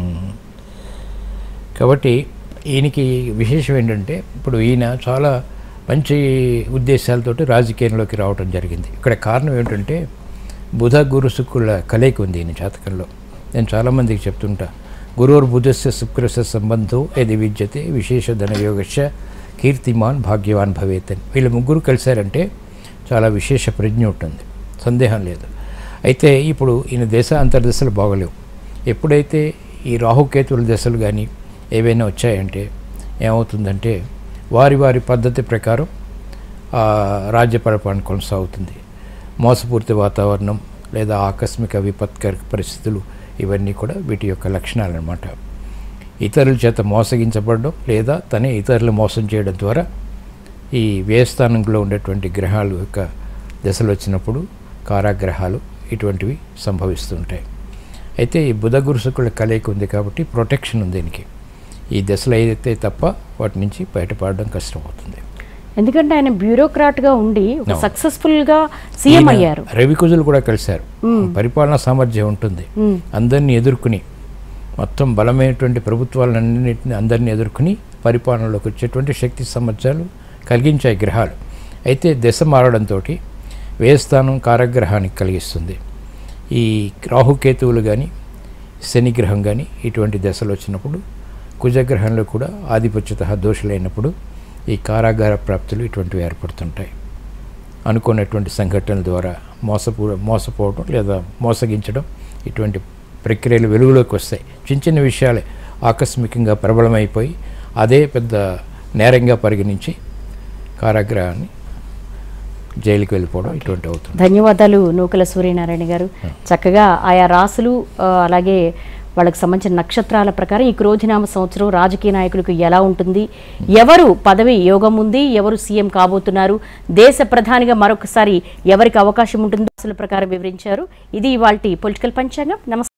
Speaker 2: కాబట్టి ఈయనకి విశేషం ఏంటంటే ఇప్పుడు ఈయన చాలా మంచి ఉద్దేశాలతోటి రాజకీయంలోకి రావడం జరిగింది ఇక్కడ కారణం ఏంటంటే బుధ గురు శుక్రుల కలయిక ఉంది ఈయన జాతకంలో నేను చాలామందికి చెప్తుంటా గురువుర్ బుధస్య శుక్రస్య సంబంధం ఏది విద్యతే విశేష ధనయోగశ కీర్తిమాన్ భాగ్యవాన్ భవేత్ అని వీళ్ళు ముగ్గురు కలిశారంటే చాలా విశేష ప్రజ్ఞ ఉంటుంది సందేహం లేదు అయితే ఇప్పుడు ఈయన దేశ అంతర్దశలు బాగలేవు ఎప్పుడైతే ఈ రాహుకేతువుల దశలు కానీ ఏవైనా వచ్చాయంటే ఏమవుతుందంటే వారి వారి పద్ధతి ప్రకారం ఆ, రాజ్య పరిపాలన కొనసాగుతుంది మోసపూరిత వాతావరణం లేదా ఆకస్మిక విపత్కర పరిస్థితులు ఇవన్నీ కూడా వీటి యొక్క లక్షణాలు అన్నమాట ఇతరుల చేత మోసగించబడడం లేదా తనే ఇతరులు మోసం చేయడం ద్వారా ఈ వ్యయస్థానంలో ఉండేటువంటి గ్రహాలు యొక్క దశలు వచ్చినప్పుడు కారాగ్రహాలు ఇటువంటివి సంభవిస్తుంటాయి అయితే ఈ బుధ గురు శుక్రుల కలయిక ఉంది కాబట్టి ప్రొటెక్షన్ ఉంది దీనికి ఈ దశలు అయితే తప్ప వాటి నుంచి బయటపడడం కష్టమవుతుంది
Speaker 1: ఎందుకంటే ఆయన బ్యూరోక్రాట్ గా ఉండి ఒక
Speaker 2: అవును.
Speaker 1: సక్సెస్ఫుల్ గా సీఎం
Speaker 2: ఈయన
Speaker 1: అయ్యారు
Speaker 2: రవికుజులు కూడా కలిశారు పరిపాలనా సామర్థ్యం ఉంటుంది
Speaker 1: మ్మ్.
Speaker 2: అందరినీ ఎదుర్కొని మొత్తం బలమైనటువంటి ప్రభుత్వాలన్నింటినీ అందరినీ ఎదుర్కొని పరిపాలనలోకి వచ్చేటువంటి శక్తి సామర్థ్యాలు కలిగించాయి గ్రహాలు అయితే దశ మారడంతో వ్యయస్థానం కారగ్రహానికి కలిగిస్తుంది ఈ రాహుకేతువులు కానీ శనిగ్రహం కానీ ఇటువంటి దశలు వచ్చినప్పుడు కుజగ్రహంలో కూడా ఆధిపత్యత దోషులైనప్పుడు ఈ కారాగార ప్రాప్తులు ఇటువంటివి ఏర్పడుతుంటాయి అనుకున్నటువంటి సంఘటనల ద్వారా మోసపూ మోసపోవడం లేదా మోసగించడం ఇటువంటి ప్రక్రియలు వెలుగులోకి వస్తాయి చిన్న చిన్న విషయాలే ఆకస్మికంగా ప్రబలమైపోయి అదే పెద్ద నేరంగా పరిగణించి కారాగ్రహాన్ని జైలుకి వెళ్ళిపోవడం ఇటువంటి అవుతుంది
Speaker 1: ధన్యవాదాలు నూకల సూర్యనారాయణ గారు చక్కగా ఆయా రాసులు ఆ, అలాగే వాళ్ళకి సంబంధించిన నక్షత్రాల ప్రకారం ఈ క్రోధినామ సంవత్సరం రాజకీయ నాయకులకు ఎలా ఉంటుంది ఎవరు పదవి యోగం ఉంది ఎవరు సీఎం కాబోతున్నారు దేశ ప్రధానిగా మరొకసారి ఎవరికి అవకాశం ఉంటుందో రాసుల ప్రకారం వివరించారు ఇది ఇవాల్టి పొలిటికల్ పంచాంగం నమస్తే